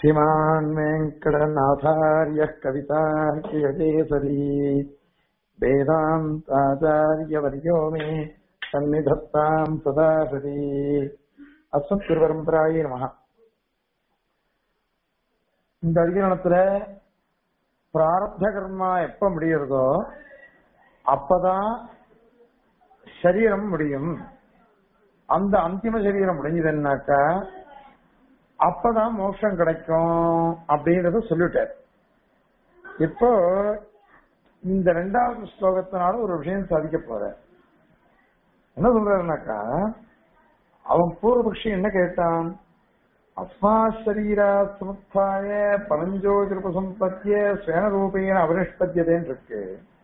श्रीमान् वेङ्कटनाथार्यः कवितार्कियकेसरी वेदान्ताचार्यवर्यो मे सन्निधत्ताम् सदा हृदि அஸ்மத்குருபரம்பராயே நமக இந்த அதிகரணத்துல பிராரப்த கர்மா எப்ப முடிகிறதோ அப்பதான் சரீரம் முடியும் அந்த அந்திம சரீரம் முடிஞ்சதுன்னாக்கா அப்பதான் மோட்சம் கிடைக்கும் அப்படின்றத சொல்லிட்டார் இப்போ இந்த ரெண்டாவது ஸ்லோகத்தினால ஒரு விஷயம் சாதிக்க போற என்ன சொல்றாருனாக்கா அவன் பூர்வபக்ஷி என்ன கேட்டான் அஸ்மா சரீரா சமுத்தாய பரஞ்சோதிருப்ப சம்பத்திய சுயனரூபேன அவனிஷ்பத்தியதேன்னு இருக்கு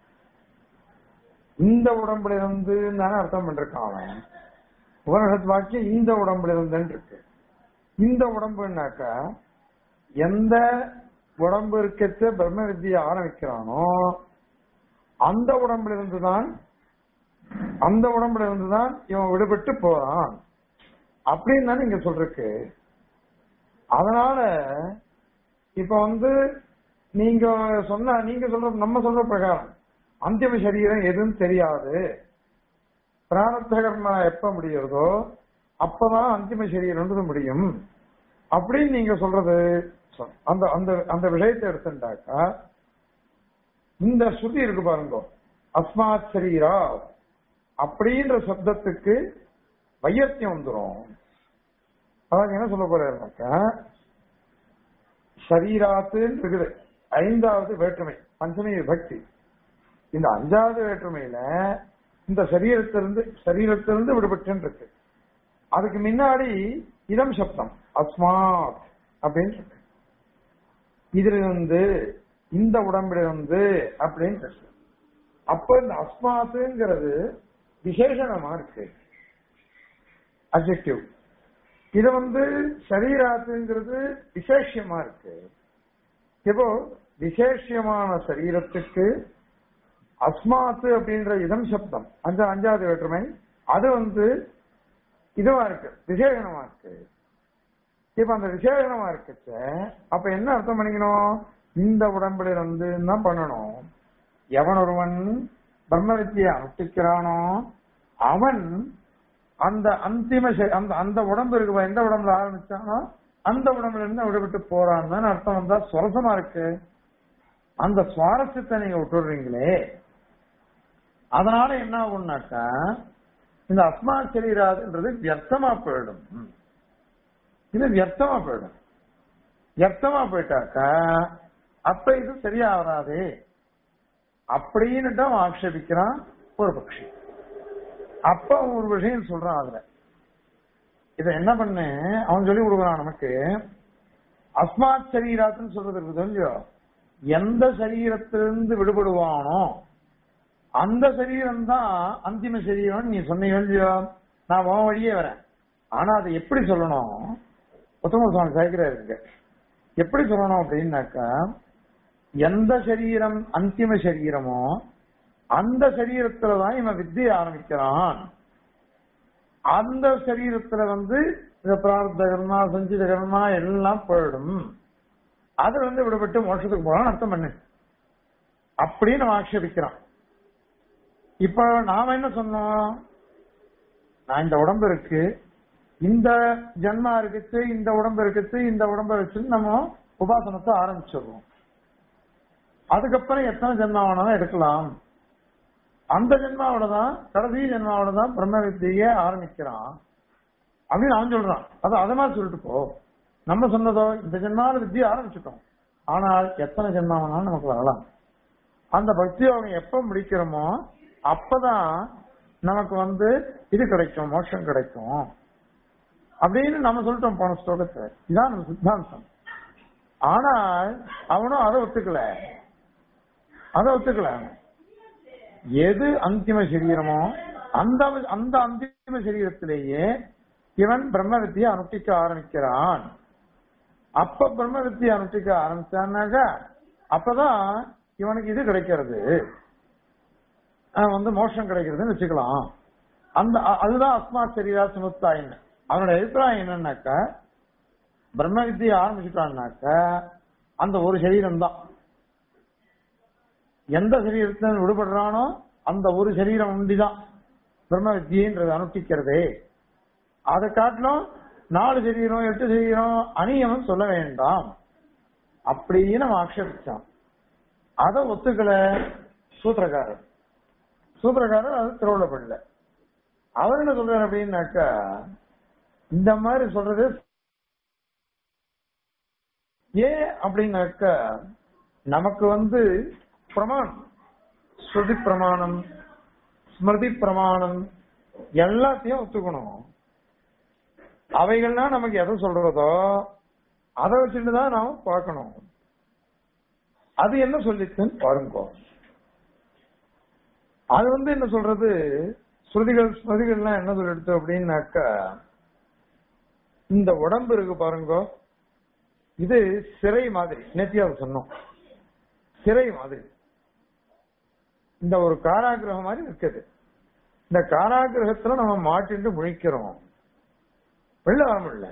இந்த உடம்புல இருந்து தானே அர்த்தம் பண்ணிருக்கான் அவன் உபனிஷத் வாக்கியம் இந்த உடம்புல இருந்துன்னு இருக்கு இந்த உடம்புனாக்கா எந்த உடம்பு இருக்கிறது பிரம்ம வித்தியை ஆரம்பிக்கிறானோ அந்த உடம்புல இருந்துதான் அந்த உடம்புல இருந்துதான் இவன் விடுபட்டு போறான் அப்படின்னு தானே இங்க சொல்றக்கு அதனால இப்ப வந்து நீங்க சொன்ன நீங்க சொல்ற நம்ம சொல்ற பிரகாரம் அந்திம சரீரம் எதுன்னு தெரியாது பிராரப்த கர்மா எப்ப முடிகிறதோ அப்பதான் அந்திம சரீரம்ன்றது முடியும் அப்படின்னு நீங்க சொல்றது அந்த அந்த அந்த விஷயத்தை எடுத்துட்டாக்கா இந்த ஸ்ருதி இருக்கு பாருங்க அஸ்மாத் சரீரா அப்படின்ற சப்தத்துக்கு வையத்தியம் வந்துடும் அதாவது என்ன சொல்ல போறாருனாக்கா சரீராத்துன்னு இருக்குது ஐந்தாவது வேற்றுமை பஞ்சமி விபக்தி இந்த அஞ்சாவது வேற்றுமையில இந்த சரீரத்திலிருந்து சரீரத்திலிருந்து விடுபட்டு இருக்கு அதுக்கு முன்னாடி இதம் சப்தம் அஸ்மாத் அப்படின்னு இருக்கு இதுல இருந்து இந்த உடம்பிலிருந்து அப்படின்னு இருக்கு அப்ப இந்த அஸ்மாத்துங்கிறது விசேஷணமா இருக்கு அப்ஜெக்டிவ் இது வந்து சரீராத்துங்கிறது விசேஷமா இருக்கு இப்போ விசேஷமான சரீரத்துக்கு அஸ்மாத்து அப்படின்ற இதம் சப்தம் அந்த அஞ்சாவது வேற்றுமை அது வந்து இதுவா இருக்கு விசேஷனமா இருக்கு இப்ப அந்த விசேஷனமா இருக்குச்ச அப்ப என்ன அர்த்தம் பண்ணிக்கணும் இந்த உடம்புல இருந்து தான் பண்ணணும் எவன் ஒருவன் பிரம்ம வித்தியை அனுஷ்டிக்கிறானோ அவன் அந்த அந்திம அந்த அந்த உடம்பு இருக்கு எந்த உடம்புல ஆரம்பிச்சானோ அந்த உடம்புல இருந்து விடுபட்டு போறான்னு அர்த்தம் வந்தா சுரசமா இருக்கு அந்த சுவாரஸ்யத்தை நீங்க விட்டுடுறீங்களே அதனால என்ன ஆகும்னாக்கா இந்த அஸ்மா சரீராதுன்றது வியர்த்தமா போயிடும் இது வியர்த்தமா போயிடும் வியர்த்தமா போயிட்டாக்கா அப்ப இது சரியா வராது அப்படின்னுட்டு அவன் ஆக்ஷேபிக்கிறான் ஒரு பட்சி அப்ப அவன் ஒரு விஷயம் சொல்றான் அதுல இத என்ன பண்ணு அவன் சொல்லி கொடுக்குறான் நமக்கு அஸ்மாத் சரீராத்துன்னு சொல்றது இருக்குது இல்லையோ எந்த சரீரத்திலிருந்து விடுபடுவானோ அந்த சரீரம் தான் அந்திம சரீரம் நீ சொன்னீங்க இல்லையோ நான் உன் வழியே வரேன் ஆனா அதை எப்படி சொல்லணும் உத்தம சுவாமி சாய்க்கிறாரு எப்படி சொல்லணும் அப்படின்னாக்கா எந்த சரீரம் அந்திம சரீரமோ அந்த சரீரத்துலதான் இவன் வித்தியை ஆரம்பிக்கிறான் அந்த சரீரத்துல வந்து இந்த பிரார்த்த கர்மா சஞ்சித கர்மா எல்லாம் போயிடும் அது வந்து விடுபட்டு மோட்சத்துக்கு போறான்னு அர்த்தம் பண்ணு அப்படின்னு ஆட்சேபிக்கிறான் இப்ப நாம என்ன சொன்னோம் நான் இந்த உடம்பு இருக்கு இந்த ஜன்மா இருக்குது இந்த உடம்பு இருக்குது இந்த உடம்பு வச்சு நம்ம உபாசனத்தை ஆரம்பிச்சிடுறோம் அதுக்கப்புறம் எத்தனை ஜென்மா வேணாலும் எடுக்கலாம் அந்த ஜென்மாவில தான் கடைசி ஜென்மாவில தான் பிரம்ம வித்தியை ஆரம்பிக்கிறான் அப்படின்னு அவன் சொல்றான் அது அதை மாதிரி சொல்லிட்டு போ நம்ம சொன்னதோ இந்த ஜென்மாவில வித்தியை ஆரம்பிச்சுட்டோம் ஆனால் எத்தனை ஜென்மா வேணாலும் நமக்கு வரலாம் அந்த பக்தி யோகம் எப்ப முடிக்கிறோமோ அப்பதான் நமக்கு வந்து இது கிடைக்கும் மோட்சம் கிடைக்கும் அப்படின்னு நம்ம சொல்லிட்டோம் போன ஸ்லோகத்தை இதான் நம்ம சித்தாந்தம் ஆனால் அவனும் அதை ஒத்துக்கல அதை ஒத்துக்கல எது அந்திம சரீரமோ அந்த அந்த அந்திம சரீரத்திலேயே இவன் பிரம்ம வித்தியை அனுஷ்டிக்க ஆரம்பிக்கிறான் அப்ப பிரம்ம வித்தியை அனுஷ்டிக்க ஆரம்பிச்சான்னாக்கா அப்பதான் இவனுக்கு இது கிடைக்கிறது வந்து மோஷம் கிடைக்கிறதுன்னு வச்சுக்கலாம் அந்த அதுதான் அஸ்மா சரீரா சுமத்தாயின்னு அவனோட அபிப்பிராயம் என்னன்னாக்கா பிரம்ம வித்தியை ஆரம்பிச்சுட்டான்னாக்க அந்த ஒரு சரீரம் தான் எந்த சரீரத்துல விடுபடுறானோ அந்த ஒரு சரீரம் உண்டிதான் பிரம்ம வித்தியன்றது அனுஷ்டிக்கிறதே அதை காட்டிலும் நாலு சரீரம் எட்டு சரீரம் அநியமம் சொல்ல வேண்டாம் அப்படின்னு நம்ம ஆக்ஷேபிச்சான் அதை ஒத்துக்கல சூத்திரக்காரர் சூத்திரக்காரர் அது திருவள்ளப்படல அவர் என்ன சொல்றாரு அப்படின்னாக்கா இந்த மாதிரி சொல்றது ஏன் அப்படின்னாக்கா நமக்கு வந்து பிரமாணம் ஸ்ருதி பிரமாணம் ஸ்மிருதி பிரமாணம் எல்லாத்தையும் ஒத்துக்கணும் அவைகள்லாம் நமக்கு எதை சொல்றதோ அதை வச்சுட்டு தான் நாம பார்க்கணும் அது என்ன சொல்லிச்சுன்னு பாருங்க அது வந்து என்ன சொல்றது ஸ்ருதிகள் ஸ்மிருதிகள்லாம் என்ன சொல்லிடுது அப்படின்னாக்கா இந்த உடம்பு இருக்கு பாருங்க இது சிறை மாதிரி நேத்தியாவது சொன்னோம் சிறை மாதிரி இந்த ஒரு காராகிரகம் மாதிரி இருக்குது இந்த காராகிரகத்துல நம்ம மாட்டிட்டு முழிக்கிறோம் வெளில வர முடியல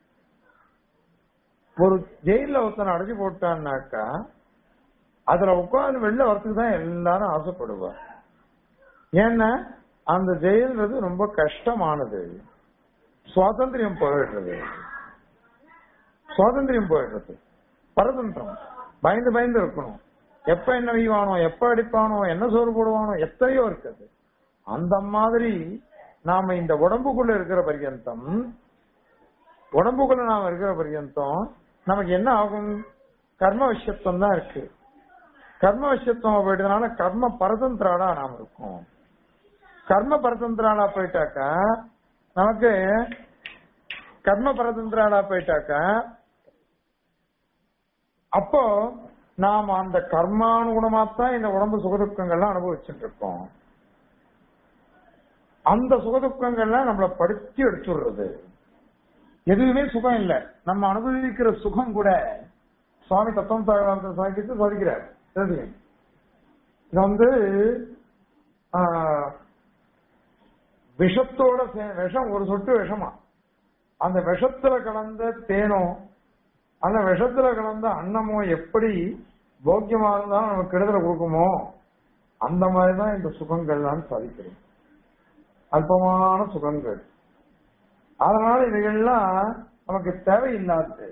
ஒரு ஜெயில ஒருத்தனை அடைச்சு போட்டான்னாக்கா அதுல உட்கார்ந்து வெளில வரத்துக்கு தான் எல்லாரும் ஆசைப்படுவார் ஏன்னா அந்த ஜெயில்ன்றது ரொம்ப கஷ்டமானது சுவாதந்திரியம் போயிடுறது சுவாதந்திரியம் போயிடுறது பரதந்திரம் பயந்து பயந்து இருக்கணும் எப்ப என்ன வைவானோ எப்ப அடிப்பானோ என்ன சோறு போடுவானோ எத்தனையோ இருக்குது அந்த மாதிரி நாம இந்த உடம்புக்குள்ள இருக்கிற பர்யந்தம் உடம்புக்குள்ள நாம இருக்கிற பர்யந்தம் நமக்கு என்ன ஆகும் கர்ம விஷயத்துவம் தான் இருக்கு கர்ம விஷயத்துவம் போயிட்டதுனால கர்ம பரதந்திராடா நாம இருக்கோம் கர்ம பரதந்திராடா போயிட்டாக்கா நமக்கு கர்ம பரதந்திராடா போயிட்டாக்கா அப்போ நாம் அந்த கர்மானுகுணமா தான் இந்த உடம்பு சுகதுக்கங்கள்லாம் அனுபவிச்சுட்டு இருக்கோம் அந்த சுகதுக்கங்கள்லாம் நம்மள படுத்தி எடுத்துடுறது எதுவுமே சுகம் இல்ல நம்ம அனுபவிக்கிற சுகம் கூட சுவாமி தத்துவம் சாகித்து சாதிக்கிறார் தெரியும் இது வந்து ஆஹ், விஷத்தோட சே- விஷம் ஒரு சொட்டு விஷமா அந்த விஷத்துல கலந்த தேனோ அந்த விஷத்துல கலந்த அன்னமோ எப்படி போக்கியமா இருந்தாலும் நமக்கு கெடுதலை கொடுக்குமோ அந்த மாதிரிதான் இந்த சுகங்கள்லாம் சாதிக்கிறோம் அல்பமான சுகங்கள் அதனால இவைகள்லாம் நமக்கு தேவையில்லாதது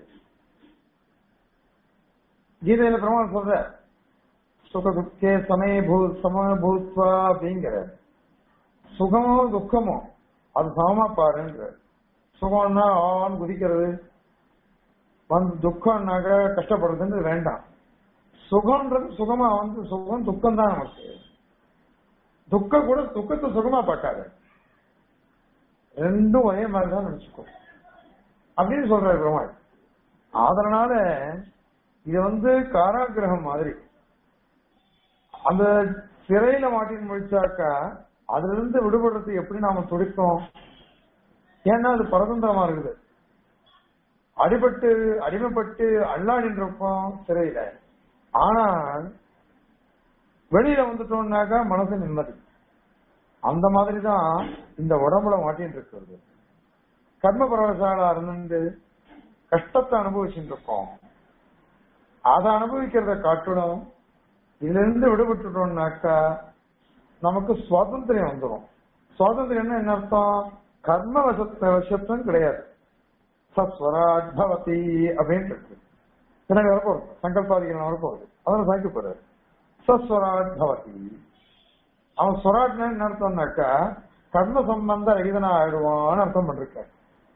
கீதையில பிரமாணம் சொல்ற சுக துக்கே சமய பூ சம பூத்வா அப்படிங்கிற சுகமோ துக்கமோ அது சமமா பாருன்ற சுகம்னா ஆன் குதிக்கிறது வந்து துக்கம்னாக்க கஷ்டப்படுறதுன்றது வேண்டாம் சுகம்ன்றது சுகமா வந்து சுகம் துக்கம் தான் நமக்கு துக்கம் கூட துக்கத்தை சுகமா பார்க்காது ரெண்டும் ஒரே மாதிரி தான் நினைச்சுக்கோ அப்படின்னு சொல்றாரு பெருமாள் அதனால இது வந்து காராகிரகம் மாதிரி அந்த சிறையில மாட்டின்னு முடிச்சாக்கா அதுல இருந்து விடுபடுறதுக்கு எப்படி நாம துடிப்போம் ஏன்னா அது பரதந்திரமா இருக்குது அடிபட்டு அடிமைப்பட்டு அல்லாடின்னு இருப்போம் சிறையில ஆனால் வெளியில வந்துட்டோம்னாக்கா மனசு நிம்மதி அந்த மாதிரி தான் இந்த உடம்புல மாட்டின்னு இருக்கிறது கர்ம பரவசாலா இருந்து கஷ்டத்தை அனுபவிச்சுட்டு இருக்கோம் அதை அனுபவிக்கிறத காட்டிலும் இதுல இருந்து விடுபட்டுட்டோம்னாக்கா நமக்கு சுவாதந்திரம் வந்துடும் சுவாதந்திரம்னா என்ன அர்த்தம் கர்ம வசத்த வசத்தும் கிடையாது சஸ்வராட் பவதி அப்படின்னு இருக்கு பின்னாடி வரப்போகுது சங்கல்பாதிகள் வரப்போகுது அதில் சாய்க்க போறாரு சஸ்வராட் பவதி அவன் ஸ்வராட்னா என்ன அர்த்தம்னாக்கா கர்ம சம்பந்த ரகிதனா ஆயிடுவான்னு அர்த்தம் பண்ணிருக்காரு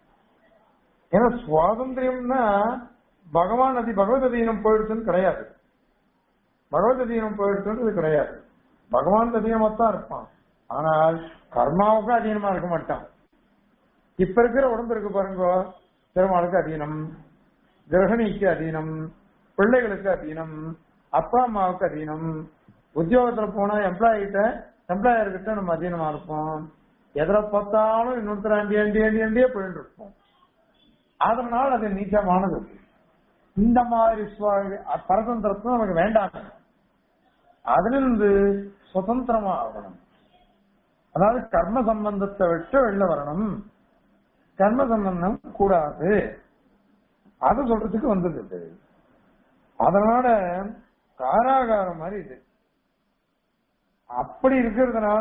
ஏன்னா சுவாதந்திரம்னா பகவான் அதி பகவத் அதீனம் போயிடுச்சுன்னு கிடையாது பகவத் அதீனம் போயிடுச்சுன்றது கிடையாது பகவான் அதீனமா தான் இருப்பான் ஆனால் கர்மாவுக்கு அதீனமா இருக்க மாட்டான் இப்ப இருக்கிற உடம்பு இருக்கு பாருங்க பெருமாளுக்கு அதீனம் கிரகணிக்கு அதீனம் பிள்ளைகளுக்கு அதீனம் அப்பா அம்மாவுக்கு அதீனம் உத்தியோகத்துல போனா எம்ப்ளாயி கிட்ட எம்ப்ளாயர் கிட்ட நம்ம அதீனமா இருப்போம் எதிர பார்த்தாலும் இன்னொருத்தர் அண்டி அண்டி அண்டி அண்டியே போயிட்டு இருப்போம் அதனால அது நீச்சமானது இந்த மாதிரி சுவா- பரதந்திரத்துவம் நமக்கு வேண்டாம் அதிலிருந்து சுதந்திரமா ஆகணும் அதாவது கர்ம சம்பந்தத்தை விட்டு வெளில வரணும் கர்ம சம்பந்தம் கூடாது அதை சொல்றதுக்கு வந்தது இது அதனால காராகாரம் மாதிரி இது அப்படி இருக்கிறதுனால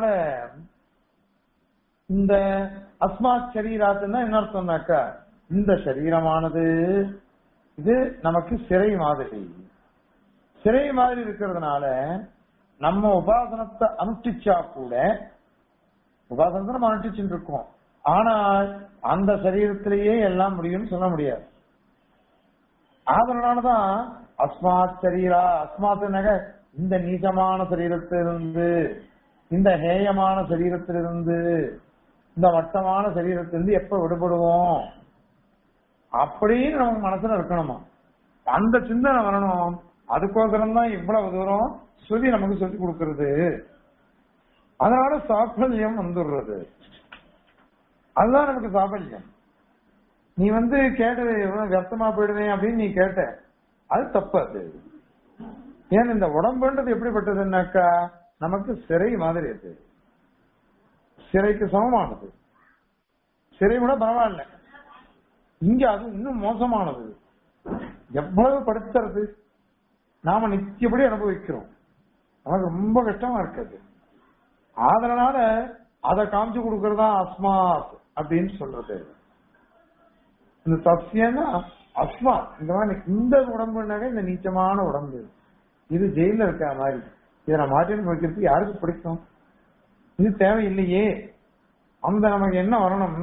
இந்த அஸ்மாத் சரீராத்துன்னா என்ன அர்த்தம்னாக்கா இந்த சரீரமானது இது நமக்கு சிறை மாதிரி சிறை மாதிரி இருக்கிறதுனால நம்ம உபாசனத்தை அனுஷ்டிச்சா கூட உபாசனத்தை நம்ம அனுஷ்டிச்சுட்டு இருக்கோம் ஆனால் அந்த சரீரத்திலேயே எல்லாம் முடியும்னு சொல்ல முடியாது அதனாலதான் அஸ்மாத் சரீரா அஸ்மாத் நக இந்த நீச்சமான சரீரத்திலிருந்து இந்த ஹேயமான சரீரத்திலிருந்து இந்த வட்டமான சரீரத்திலிருந்து எப்ப விடுபடுவோம் அப்படின்னு நம்ம மனசுல இருக்கணுமா அந்த சிந்தனை வரணும் அதுக்கோசரம் தான் இவ்வளவு தூரம் ஸ்ருதி நமக்கு சொல்லி கொடுக்கிறது அதனால சாஃபல்யம் வந்துடுறது அதுதான் நமக்கு சாஃபல்யம் நீ வந்து கேட்டது எவ்வளவு வியர்த்தமா போயிடுவேன் அப்படின்னு நீ கேட்ட அது தப்பு அது ஏன் இந்த உடம்புன்றது எப்படிப்பட்டதுன்னாக்கா நமக்கு சிறை மாதிரி அது சிறைக்கு சமமானது சிறை கூட பரவாயில்ல இங்க அது இன்னும் மோசமானது எவ்வளவு படுத்துறது நாம நித்தியபடி அனுபவிக்கிறோம் நமக்கு ரொம்ப கஷ்டமா இருக்குது அதனால அதை காமிச்சு கொடுக்கறதா அஸ்மாத் அப்படின்னு சொல்றது இந்த சசியன்னா அஸ்மாத் இந்த மாதிரி இந்த உடம்புனாக்க இந்த நீச்சமான உடம்பு இது ஜெயில இருக்கிற மாதிரி இதை நான் மாற்றி வைக்கிறதுக்கு யாருக்கு பிடிக்கும் இது தேவையில்லையே அந்த நமக்கு என்ன வரணும்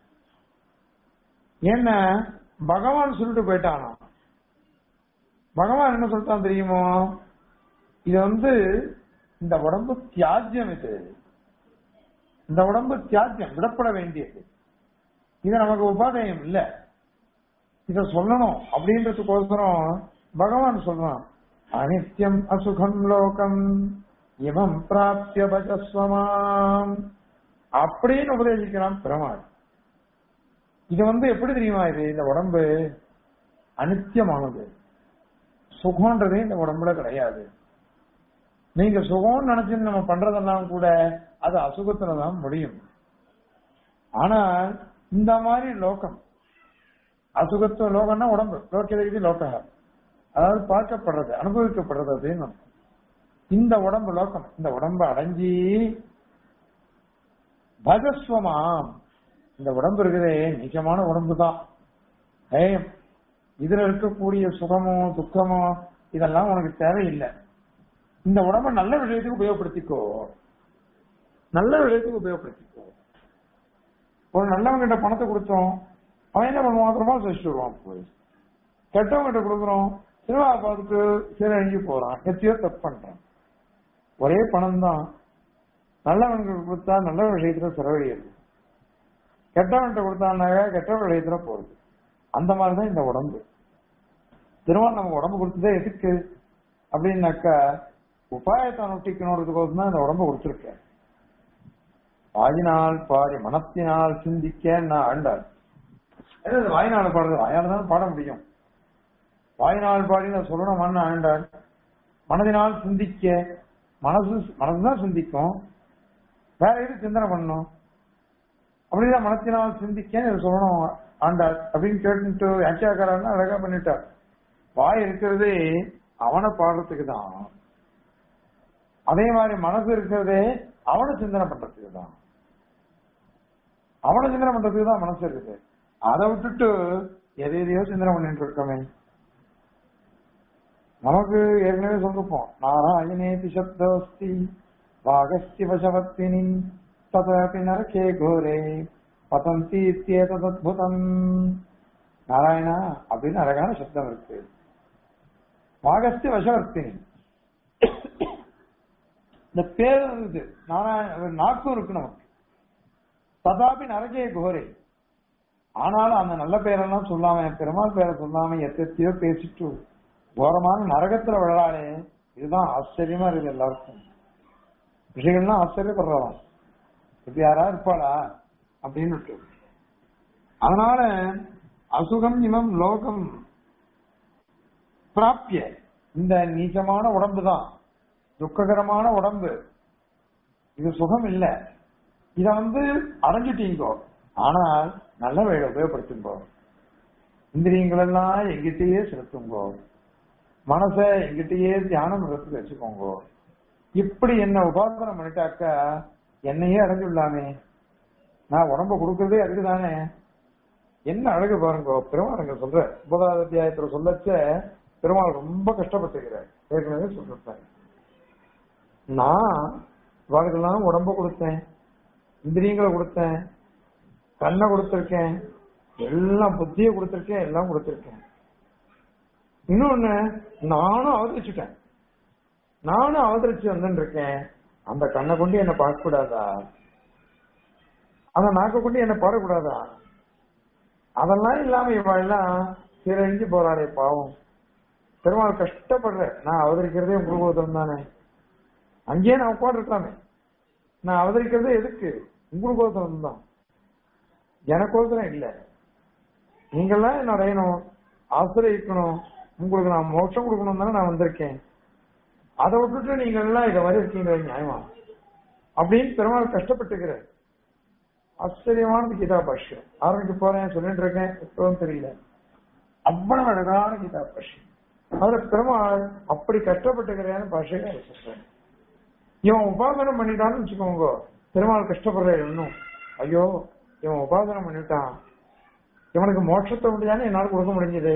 என்ன பகவான் சொல்லிட்டு போயிட்டானா பகவான் என்ன சொல்லிட்டான் தெரியுமோ இது வந்து இந்த உடம்பு தியாஜ்யம் இது இந்த உடம்பு தியாஜ்யம் விடப்பட வேண்டியது இது நமக்கு உபாதயம் இல்ல இத சொல்லணும் அப்படின்றதுக்கோசரம் பகவான் சொல்றான் அனித்யம் அசுகம் லோகம் இவம் பிராப்திய பஜஸ்வமாம் அப்படின்னு உபதேசிக்கிறான் பெருமாள் இது வந்து எப்படி தெரியுமா இது இந்த உடம்பு அனித்தியமானது சுகம்ன்றதே இந்த உடம்புல கிடையாது நீங்க சுகம் நினைச்சு நம்ம பண்றதெல்லாம் கூட அது அசுகத்துலதான் முடியும் ஆனால் இந்த மாதிரி லோகம் அசுகத்துவ லோகம்னா உடம்பு லோக்கியதை லோக அதாவது பார்க்கப்படுறது அனுபவிக்கப்படுறது அப்படின்னு அர்த்தம். இந்த உடம்பு லோகம் இந்த உடம்பு அடைஞ்சி பகஸ்வமாம் இந்த உடம்பு இருக்குதே நிஜமான உடம்பு தான் ஏம் இதுல இருக்கக்கூடிய சுகமோ துக்கமோ இதெல்லாம் உனக்கு தேவையில்லை இந்த உடம்ப நல்ல விஷயத்துக்கு உபயோகப்படுத்திக்கோ நல்ல விஷயத்துக்கு உபயோகப்படுத்திக்கோ ஒரு நல்லவங்க கிட்ட பணத்தை கொடுத்தோம் அவன் என்ன பண்ணுவான் அப்புறமா வச்சுட்டு வருவான் போய் கெட்டவங்க கிட்ட கொடுக்குறோம் சினிமா பார்த்துட்டு சரி அழிஞ்சு போறான் எத்தையோ தப்பு பண்றான் ஒரே பணம் தான் நல்லவனுக்கு கொடுத்தா நல்ல விஷயத்துல செலவழியுது கெட்டவன்கிட்ட கொடுத்தானாக கெட்ட விஷயத்துல போறது அந்த மாதிரிதான் இந்த உடம்பு திரும்ப நம்ம உடம்பு கொடுத்ததே எதுக்கு அப்படின்னாக்கா உபாயத்தை அனுஷ்டிக்கணுன்றதுக்கோசம் தான் இந்த உடம்பு கொடுத்துருக்கேன் வாயினால் பாடி மனத்தினால் சிந்திக்க நான் ஆண்டாள் அதாவது வாயினால் பாடுறது வாயால் தான் பாட முடியும் வாயினால் பாடி நான் சொல்லணுமான்னு ஆண்டாள் மனதினால் சிந்திக்க மனசு மனசுதான் சிந்திக்கும் வேற எது சிந்தனை பண்ணணும் அப்படிதான் மனத்தினால் சிந்திக்க இதை சொல்லணும் ஆண்டாள் அப்படின்னு கேட்டுட்டு வியாக்கியாக்காரன்னா அழகா பண்ணிட்டார் வாய் இருக்கிறதே அவனை பாடுறதுக்கு தான் அதே மாதிரி மனசு இருக்கிறதே அவனை சிந்தனை பண்றதுக்கு தான் அவனை சிந்தனை பண்றதுக்கு தான் மனசு இருக்குது அதை விட்டுட்டு எதை எதையோ சிந்தனை பண்ணிட்டு இருக்கமே நமக்கு ஏற்கனவே சொல்லிருப்போம் நாராயணேதி சப்தோஸ்தி வாகஸ்தி வசவத்தினி ததபி நரகே கோரே பதந்தி இத்தியேதத்புதம் நாராயணா அப்படின்னு அழகான சப்தம் இருக்கு வாகஸ்தி வசவர்த்தினி இந்த பேர் இருக்குது நாராயண நாக்கும் இருக்கு நமக்கு ததாபி நரகே கோரே ஆனாலும் அந்த நல்ல பேரெல்லாம் சொல்லாம பெருமாள் பேரை சொல்லாம எத்தையோ பேசிட்டு கோரமான நரகத்துல விழாளே இதுதான் ஆச்சரியமா இருக்குது எல்லாருக்கும் ரிஷிகள்லாம் ஆச்சரியப்படுறோம் இப்ப யாரா இருப்பாளா அப்படின்னு அதனால அசுகம் இமம் லோகம் பிராப்திய இந்த நீச்சமான உடம்பு தான் துக்ககரமான உடம்பு இது சுகம் இல்ல இத வந்து அடைஞ்சிட்டீங்கோ ஆனால் நல்ல வழியில உபயோகப்படுத்துங்கோ இந்திரியங்கள் எல்லாம் எங்கிட்டயே செலுத்துங்கோ மனசை எங்கிட்டயே தியானம் பண்றதுக்கு வச்சுக்கோங்க இப்படி என்ன உபாசனம் பண்ணிட்டாக்கா என்னையே அடைஞ்சுள்ளாமே நான் உடம்ப கொடுக்கறதே அதுக்கு தானே என்ன அழகு பாருங்க பெருமாள் சொல்ற ஒன்பதாவது அத்தியாயத்துல சொல்லச்ச பெருமாள் ரொம்ப கஷ்டப்பட்டுக்கிறார் ஏற்கனவே சொல்லிருப்பாரு நான் இவாளுக்கெல்லாம் உடம்ப கொடுத்தேன் இந்திரியங்களை கொடுத்தேன் கண்ணை கொடுத்திருக்கேன் எல்லாம் புத்தியை கொடுத்திருக்கேன் எல்லாம் கொடுத்திருக்கேன் இன்னொன்னு நானும் அவதரிச்சுட்டேன் நானும் அவதரிச்சு வந்துட்டு இருக்கேன் அந்த கண்ணை கொண்டு என்ன பார்க்க கூடாதா அந்த நாக்கை கொண்டு என்ன பாடக்கூடாதா அதெல்லாம் இல்லாம இவெல்லாம் சீரழிஞ்சு போறாளே பாவம் பெருமாள் கஷ்டப்படுற நான் அவதரிக்கிறதே உங்களுக்கு தானே அங்கேயே நான் உட்காந்துருக்கலாமே நான் அவதரிக்கிறதே எதுக்கு உங்களுக்கோசரம் தான் எனக்கோசரம் இல்ல நீங்கெல்லாம் என்ன அடையணும் ஆசிரியக்கணும் உங்களுக்கு நான் மோட்சம் கொடுக்கணும் தானே நான் வந்திருக்கேன் அதை விட்டுட்டு நீங்க எல்லாம் இதை மாதிரி இருக்கீங்க நியாயமா அப்படின்னு பெருமாள் கஷ்டப்பட்டுக்கிறார் ஆச்சரியமான கீதா பாஷ்யம் ஆரம்பிக்க போறேன் சொல்லிட்டு இருக்கேன் எப்பவும் தெரியல அவ்வளவு அழகான கீதா பாஷ்யம் அதுல பெருமாள் அப்படி கஷ்டப்பட்டுக்கிறேன்னு பாஷையை சொல்றேன் இவன் உபாசனம் பண்ணிட்டான்னு வச்சுக்கோங்க பெருமாள் கஷ்டப்படுற இன்னும் ஐயோ இவன் உபாசனம் பண்ணிட்டான் இவனுக்கு மோட்சத்தை முடியான்னு என்னால கொடுக்க முடிஞ்சது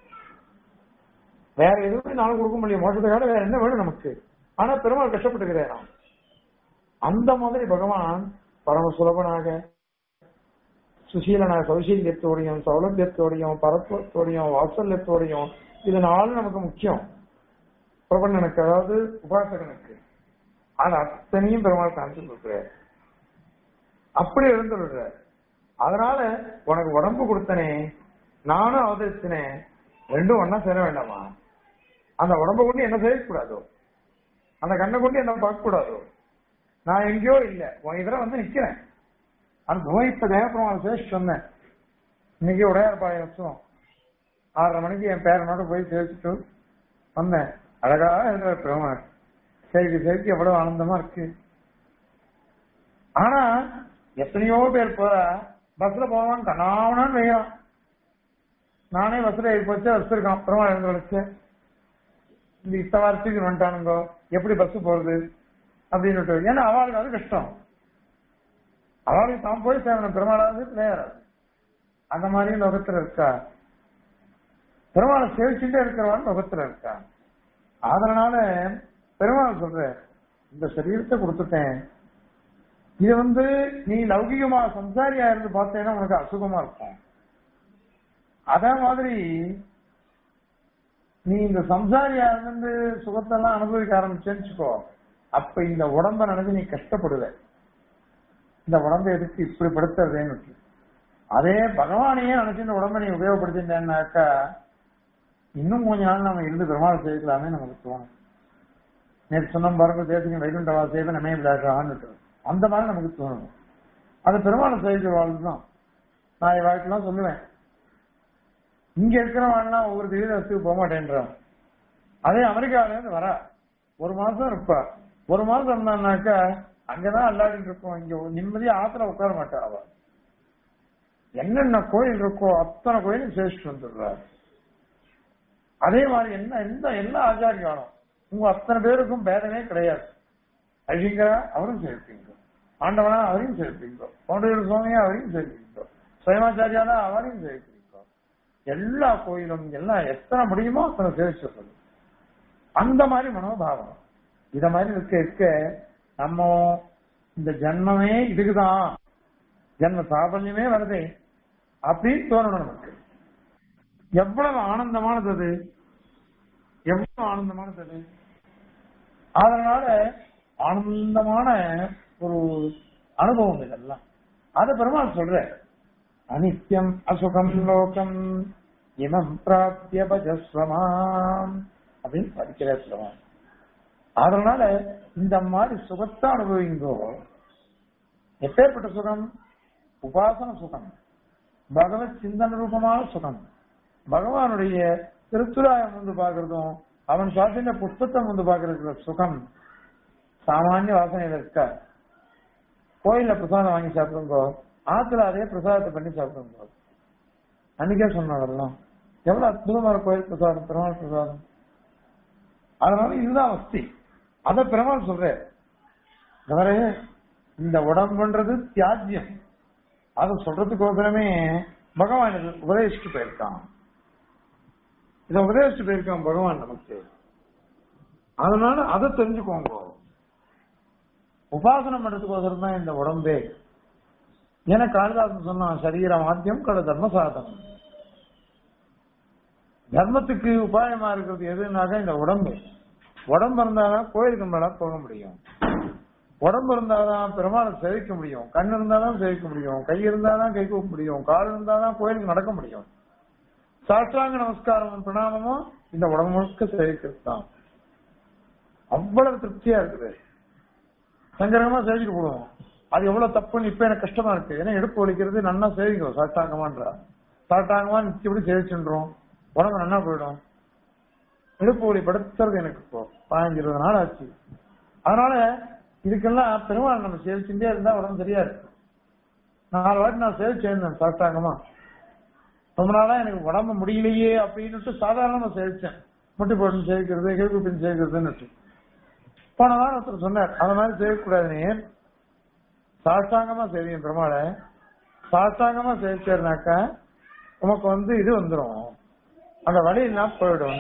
வேற எதுவுமே என்னால கொடுக்க முடியும் மோட்சத்துக்காக வேற என்ன வேணும் நமக்கு ஆனா பெருமாள் கஷ்டப்பட்டுக்கிறேன் அந்த மாதிரி பகவான் பரம சுலபனாக சுசீலனாக சௌசீல்யத்தோடையும் சௌலபியத்தோடையும் பரத்துவத்தோடையும் வாத்சல்யத்தோடையும் இது நாலு நமக்கு முக்கியம் பிரபண்ணனுக்கு அதாவது உபாசகனுக்கு அது அத்தனையும் பெருமாள் காமிச்சு கொடுக்குறாரு அப்படி இருந்துடுற அதனால உனக்கு உடம்பு கொடுத்தனே நானும் அவதரிச்சினேன் ரெண்டும் ஒன்னா சேர வேண்டாமா அந்த உடம்ப கொண்டு என்ன செய்யக்கூடாதோ அந்த கண்ணை கொண்டு என்ன பார்க்க கூடாதோ நான் எங்கேயோ இல்ல உன் இதுல வந்து நிக்கிறேன் அந்த துவைத்த தேவப்பெருமாள் சேஷ் சொன்னேன் இன்னைக்கு உடையார் பாய வச்சோம் ஆறரை மணிக்கு என் பேரனோட போய் சேர்த்துட்டு வந்தேன் அழகா இருக்கிற பெருமாள் சரிக்கு சரிக்கு எவ்வளவு ஆனந்தமா இருக்கு ஆனா எத்தனையோ பேர் போற பஸ்ல போவான் கண்ணாவனான்னு வைக்கிறான் நானே பஸ்ல ஏறி போச்சு வச்சிருக்கான் பெருமாள் இருந்து வச்சு இந்த இத்த வாரத்துக்கு வந்துட்டானுங்க எப்படி பஸ் போறது அப்படின்னு ஏன்னா அவளுக்கு அது கஷ்டம் அவளுக்கு தான் போய் சேவனம் பெருமாளாவது பிள்ளையாராது அந்த மாதிரி லோகத்துல இருக்கா பெருமாளை சேவிச்சுட்டே இருக்கிறவன் லோகத்துல இருக்கா அதனால பெருமாள் சொல்ற இந்த சரீரத்தை கொடுத்துட்டேன் இது வந்து நீ லௌகிகமா சம்சாரியா இருந்து பார்த்தேன்னா உனக்கு அசுகமா இருக்கும் அதே மாதிரி நீ இந்த சம்சாரியா இருந்து சுகத்தெல்லாம் அனுபவிக்க ஆரம்பிச்சேன்னு அப்ப இந்த உடம்ப நினைச்சு நீ கஷ்டப்படுவ இந்த உடம்பை எதுக்கு இப்படி படுத்துறதேன்னு அதே பகவானையே நினைச்சு இந்த உடம்ப நீ உபயோகப்படுத்திட்டேன்னாக்கா இன்னும் கொஞ்ச நாள் நம்ம இருந்து பெருமாள் செய்யலாமே நமக்கு தோணும் நேற்று சொன்ன பாருங்க தேசிங்க வைகுண்டவா செய்த நம்ம விளையாடுறான்னு அந்த மாதிரி நமக்கு தோணும் அது பெருமாளை செய்கிற வாழ் தான் நான் வாழ்க்கைலாம் சொல்லுவேன் இங்க இருக்கிறவன்லாம் ஒவ்வொரு திடீரத்துக்கு போக மாட்டேன்றான் அதே அமெரிக்காவில இருந்து வரா ஒரு மாசம் இருப்பா ஒரு மாசம் இருந்தான்னாக்கா அங்கதான் அல்லாடிட்டு இருப்போம் இங்க நிம்மதியா ஆத்துல உட்கார மாட்டா அவ என்னென்ன கோயில் இருக்கோ அத்தனை கோயிலும் சேஷ்டு வந்துடுறாரு அதே மாதிரி என்ன எந்த எல்லா ஆச்சாரியாலும் உங்க அத்தனை பேருக்கும் பேதமே கிடையாது அழிங்கரா அவரும் சேர்ப்பீங்க ஆண்டவனா அவரையும் சேர்ப்பீங்க பவுண்டர் சுவாமியா அவரையும் சேர்ப்பீங்க சுயமாச்சாரியானா அவரையும் சேர்ப்பீங்க எல்லா கோயிலும் எல்லாம் எத்தனை முடியுமோ அத்தனை சேவிச்சு சொல்லு அந்த மாதிரி மனோபாவம் இத மாதிரி இருக்க இருக்க நம்ம இந்த ஜன்மமே இதுக்குதான் ஜன்ம சாபல்யமே வருதே அப்படின்னு தோணணும் நமக்கு எவ்வளவு ஆனந்தமானது அது எவ்வளவு ஆனந்தமானது அது அதனால ஆனந்தமான ஒரு அனுபவம் இதெல்லாம் அத பெருமாள் சொல்ற அனித்யம் அசுகம் லோகம் இமம் பிராப்திய பஜஸ்வமாம் அப்படின்னு படிக்கிற பெருமாள் அதனால இந்த மாதிரி சுகத்தை அனுபவிங்கோ எப்பேற்பட்ட சுகம் உபாசன சுகம் பகவத் சிந்தன ரூபமான சுகம் பகவானுடைய திருத்துராயம் வந்து பாக்குறதும் அவன் சுவாசின புஷ்பத்தை வந்து பாக்குற சுகம் சாமானிய வாசனையில இருக்கா கோயில்ல பிரசாதம் வாங்கி சாப்பிடுங்கோ ஆத்துல அதே பிரசாதத்தை பண்ணி சாப்பிடுங்கோ அன்னைக்கே சொன்ன அதெல்லாம் எவ்வளவு அற்புதமான கோயில் பிரசாதம் பெருமாள் பிரசாதம் அதனால இதுதான் வஸ்தி அத பெருமாள் சொல்றாரு தவிர இந்த உடம்புன்றது தியாஜ்யம் அதை சொல்றதுக்கோசரமே பகவான் இது உபதேசிட்டு போயிருக்கான் இதை உபதேசிட்டு போயிருக்கான் பகவான் நமக்கு அதனால அதை தெரிஞ்சுக்கோங்க உபாசனம் பண்றதுக்கோசரம் தான் இந்த உடம்பே ஏன்னா காளிதாசன் சொன்னான் சரீர மாத்தியம் கட தர்ம சாதனம் தர்மத்துக்கு உபாயமா இருக்கிறது எதுனாக்கா இந்த உடம்பு உடம்பு இருந்தாதான் கோயிலுக்கு மேல போக முடியும் உடம்பு இருந்தாதான் பெருமாளை சேவிக்க முடியும் கண் இருந்தாதான் சேவிக்க முடியும் கை இருந்தாதான் கை கூப்ப முடியும் கால் இருந்தாதான் கோயிலுக்கு நடக்க முடியும் சாஷ்டாங்க நமஸ்காரமும் பிரணாமமும் இந்த உடம்பு முழுக்க சேவிக்கிறது தான் அவ்வளவு திருப்தியா இருக்குது சங்கரகமா சேவிக்க போடுவோம் அது எவ்வளவு தப்புன்னு இப்ப எனக்கு கஷ்டமா இருக்கு ஏன்னா எடுப்பு வலிக்கிறது நல்லா சேவிக்கும் சாஷ்டாங்கமான்றா சாஷ்டாங்கமா நிச்சயப்படி சேவிச்சுன்றோம் உடம்பு நல்லா போயிடும் இடுப்பு வலி படுத்துறது எனக்கு இப்போ பதினஞ்சு இருபது நாள் ஆச்சு அதனால இதுக்கெல்லாம் பெருமாள் நம்ம சேவிச்சுட்டே இருந்தா உடம்பு சரியா இருக்கு நாலு வாட்டி நான் சேவிச்சிருந்தேன் சாஷ்டாங்கமா ரொம்ப நாளா எனக்கு உடம்பு முடியலையே அப்படின்னுட்டு சாதாரணமா சேவிச்சேன் முட்டி போட்டு சேவிக்கிறது கிழக்கு பின் சேவிக்கிறதுன்னு போன வாரம் ஒருத்தர் சொன்னார் அந்த மாதிரி செய்யக்கூடாதுன்னு சாஷ்டாங்கமா சேவியும் பெருமாளை சாஷ்டாங்கமா சேவிச்சாருனாக்கா உமக்கு வந்து இது வந்துரும் அந்த வழியெல்லாம் போயிடும்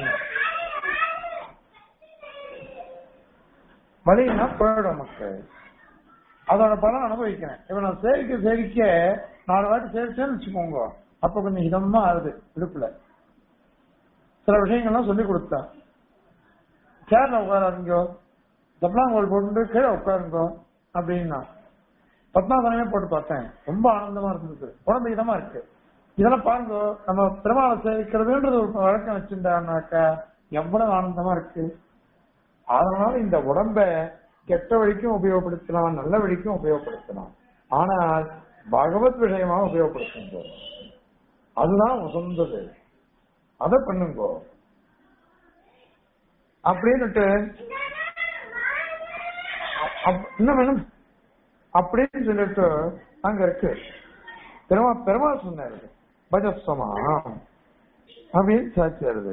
வழியெல்லாம் போயிடும் நமக்கு அதோட பலன் அனுபவிக்கிறேன் இப்ப நான் சேவிக்க சேவிக்க நாலு வாட்டி சேவிச்சேன்னு வச்சுக்கோங்க அப்ப கொஞ்சம் இதமா ஆகுது இடுப்புல சில விஷயங்கள்லாம் சொல்லி கொடுத்தேன் சேர்ல உட்காராருங்கோ தப்பலாங்கோல் போட்டு கீழே உட்காருங்கோ அப்படின்னா பத்மாசனமே போட்டு பார்த்தேன் ரொம்ப ஆனந்தமா இருந்தது உடம்பு இதமா இருக்கு இதெல்லாம் பாருங்க நம்ம பெருமாளை சேவிக்கிறதுன்றது ஒரு வழக்கம் வச்சிருந்தாங்கனாக்கா எவ்வளவு ஆனந்தமா இருக்கு அதனால இந்த உடம்ப கெட்ட வழிக்கும் உபயோகப்படுத்தலாம் நல்ல வழிக்கும் உபயோகப்படுத்தலாம் ஆனால் பகவத் விஷயமா உபயோகப்படுத்துங்க அதுதான் உசந்தது அதை பண்ணுங்க அப்படின்னுட்டு அப்- என்ன வேணும் அப்படின்னு சொல்லிட்டு அங்க இருக்கு பெருமா பெருமாள் சொன்னாரு பஜஸ்வமா அப்படின்னு சாட்சியாருது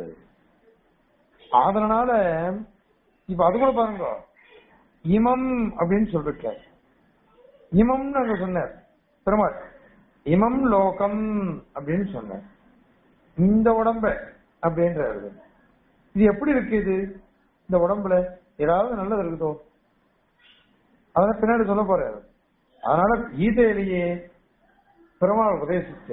அதனால இப்ப அது கூட பாருங்க இமம் அப்படின்னு சொல்லிருக்க இமம்னு அங்க சொன்னார் பெருமாள் இமம் லோகம் அப்படின்னு சொன்னார் இந்த உடம்ப அப்படின்றாரு இது எப்படி இருக்கு இது இந்த உடம்புல ஏதாவது நல்லது இருக்குதோ அதெல்லாம் பின்னாடி சொல்ல போறாரு அதனால கீதையிலேயே பெருமாள் உபதேசிச்ச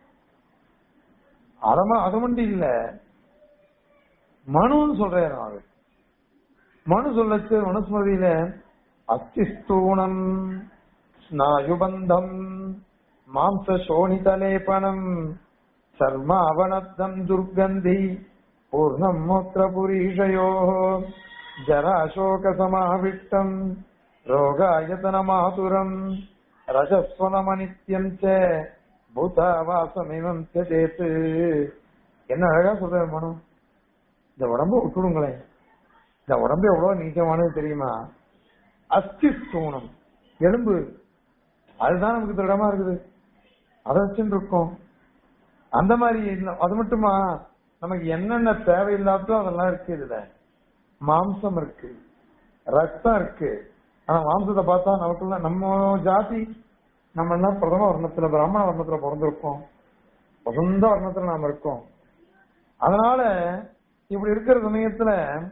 அதமா அது மட்டும் இல்ல மனுன்னு சொல்றாரு அவரு மனு சொல்லச்சு மனுஸ்மதியில அஸ்திஸ்தூணம் ஸ்நாயுபந்தம் மாம்ச சோனிதலேபனம் சர்ம அவனத்தம் துர்கந்தி பூர்ணம் மூத்திரபுரீஷயோ ஜராசோக சமாவிஷ்டம் ரோகாயதன மாதுரம் ரஜஸ்வனமனித்யம் ச பூதாவாசமிமம் சேத்து என்ன அழகா சொல்றாரு மனு இந்த உடம்ப விட்டுடுங்களேன் இந்த உடம்பு எவ்வளவு நீச்சமானது தெரியுமா அஸ்தி ஸ்தூணம் எலும்பு அதுதான் நமக்கு திடமா இருக்குது அதை வச்சுட்டு இருக்கோம் அந்த மாதிரி இல்ல- அது மட்டுமா நமக்கு என்னென்ன தேவையில்லாதோ அதெல்லாம் இருக்கு இதுல மாம்சம் இருக்கு ரத்தம் இருக்கு ஆனா மாம்சத்தை பார்த்தா நமக்குள்ள நம்ம ஜாதி நம்ம எல்லாம் பிரதம வர்ணத்துல பிராமண வர்ணத்துல பிறந்திருக்கோம் வசந்த வர்ணத்துல நாம இருக்கோம் அதனால இப்படி இருக்கிற சமயத்துல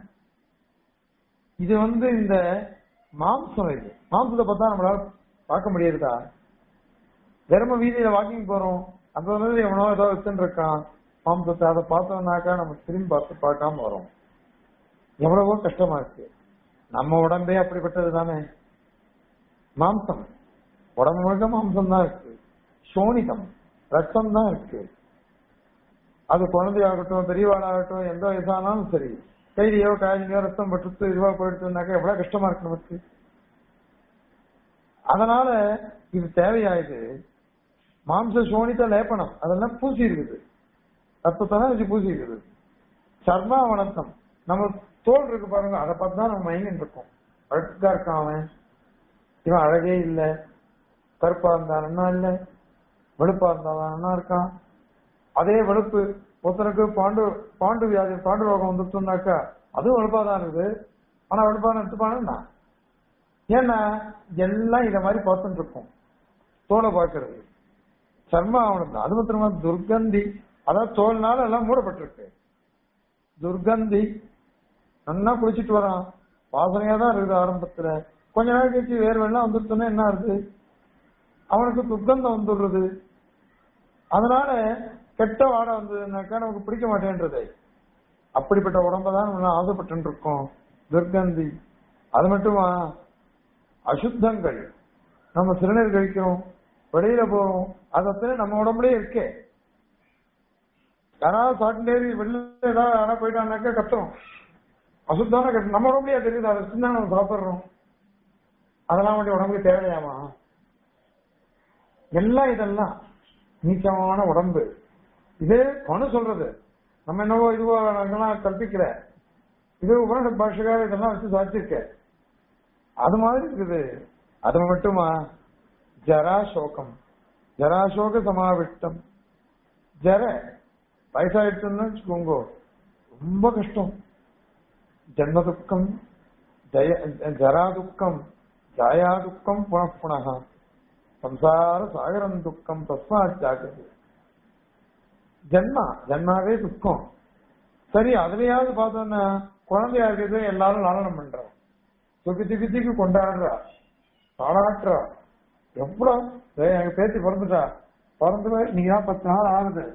இது வந்து இந்த மாம்சம் இது மாம்சத்தை பார்த்தா நம்மளால பார்க்க முடியாதுதா வெறும வீதியில வாக்கிங் போறோம் அந்த வந்து எவனோ ஏதோ வச்சுட்டு இருக்கான் மாம்சத்தை அதை பார்த்தோம்னாக்கா நம்ம திரும்பி பார்த்து பார்க்காம வரோம் எவ்வளவோ கஷ்டமா இருக்கு நம்ம உடம்பே அப்படிப்பட்டது தானே மாம்சம் உடம்பு முழுக்க மாம்சம் தான் இருக்கு சோனிதம் ரத்தம் தான் இருக்கு அது குழந்தையாகட்டும் பெரியவாளாகட்டும் எந்த வயசானாலும் சரி கைதியோ காயினியோ ரத்தம் பட்டு இதுவா போயிடுச்சுனாக்கா எவ்வளவு கஷ்டமா இருக்கு நமக்கு அதனால இது தேவையாயுது மாம்ச சோனித லேபனம் அதெல்லாம் பூசி இருக்குது ரத்தத்தை தான் வச்சு பூசி இருக்குது சர்மா வனத்தம் நம்ம தோல் இருக்கு பாருங்க அதை பார்த்து தான் நம்ம மயங்கிட்டு இருக்கோம் அழுக்கா இருக்கான் அவன் இவன் அழகே இல்ல கருப்பா இருந்தானா இல்ல வெளுப்பா இருந்தானா இருக்கான் அதே வெளுப்பு ஒருத்தனுக்கு பாண்டு பாண்டு வியாதி பாண்டு ரோகம் வந்துட்டுனாக்கா அதுவும் வெளுப்பா தான் இருக்குது ஆனா வெளுப்பான எடுத்துப்பானா ஏன்னா எல்லாம் இத மாதிரி பார்த்துட்டு இருக்கும் தோலை பார்க்கறது சர்மா அவனுக்கு அது மாத்திரமா துர்கந்தி அதாவது தோல்னால எல்லாம் மூடப்பட்டிருக்கு துர்கந்தி நல்லா குளிச்சிட்டு வரான் வாசனையா தான் இருக்குது ஆரம்பத்துல கொஞ்ச நாள் கழிச்சு வேறு வெள்ளம் வந்துருச்சுன்னா என்ன ஆகுது அவனுக்கு துர்கந்தம் வந்துடுறது அதனால கெட்ட வாடை வந்ததுனாக்கா நமக்கு பிடிக்க மாட்டேன்றது அப்படிப்பட்ட உடம்ப தான் நம்ம ஆசைப்பட்டு இருக்கோம் துர்கந்தி அது மட்டுமா அசுத்தங்கள் நம்ம சிறுநீர் கழிக்கிறோம் வெளியில போறோம் அது அத்தனை நம்ம உடம்புலயே இருக்கே யாராவது சாட்டினேரி வெளில ஏதாவது யாராவது போயிட்டாங்கனாக்கா கத்துறோம் அசுத்தான கத்து நம்ம உடம்புலயே தெரியுது அதை சின்ன நம்ம சாப்பிடுறோம் அதெல்லாம் வேண்டிய உடம்புக்கு தேவையாமா எல்லாம் இதெல்லாம் நீச்சமான உடம்பு இது மனு சொல்றது நம்ம என்னவோ இதுவோ நாங்கெல்லாம் கற்பிக்கல இது உபனிஷத் பாஷகார இதெல்லாம் வச்சு சாதிச்சிருக்க அது மாதிரி இருக்குது அது மட்டுமா ஜராசோகம் ஜராசோக சமாவிட்டம் ஜர வயசாயிடுச்சுன்னு வச்சுக்கோங்க ரொம்ப கஷ்டம் ஜன்ம துக்கம் ஜய ஜரா துக்கம் ஜாயா துக்கம் புனః புனः சம்சார சாகரம் துக்கம் தஸ்மாத் ஜாகிரதை ஜன்மா ஜன்மாவே துக்கம் சரி அதுலயாவது பார்த்தோன்னா குழந்தையா இருக்கிறது எல்லாரும் லாலனம் பண்றோம் துக்கி துக்கி தூக்கி கொண்டாடுறா பாராட்டுறா எவ்வளவு ஏய், எங்க பேத்தி பிறந்துட்டா பிறந்து நீங்க தான் பத்து நாள் ஆகுது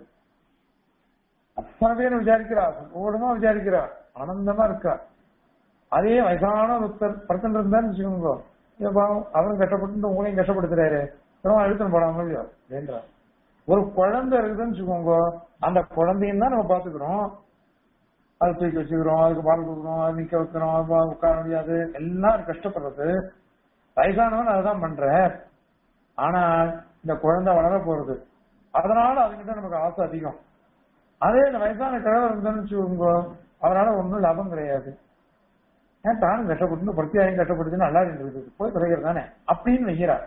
அத்தனை பேர் விசாரிக்கிறா சம்பூர்ணமா விசாரிக்கிறா ஆனந்தமா இருக்கா அதே வயசான ஒருத்தர் படுத்துட்டு இருந்தான்னு வச்சுக்கோங்க ஏ பாவம் அவரும் கஷ்டப்பட்டு உங்களையும் கஷ்டப்படுத்துறாரு அப்புறம் அழுத்தம் போடாம இல்லையோ வேண்டாம் ஒரு குழந்தை இருக்குதுன்னு வச்சுக்கோங்க அந்த குழந்தையும் தான் நம்ம பாத்துக்கிறோம் அது தூக்கி வச்சுக்கிறோம் அதுக்கு பால் கொடுக்குறோம் அது நிக்க வைக்கிறோம் அது பா- உட்கார முடியாது எல்லாம் கஷ்டப்படுறது வயசானவன் அதுதான் பண்ற ஆனா இந்த குழந்தை வளர போறது அதனால அதுக்கிட்ட நமக்கு ஆசை அதிகம் அதே இந்த வயசான கிழவர் இருந்தான்னு வச்சுக்கோங்க அவரால ஒண்ணும் லாபம் கிடையாது ஏன் தானும் கஷ்டப்பட்டு பிரத்தியாயம் கஷ்டப்படுதுன்னு நல்லா இருந்தது போய் பிறகு தானே அப்படின்னு வைக்கிறார்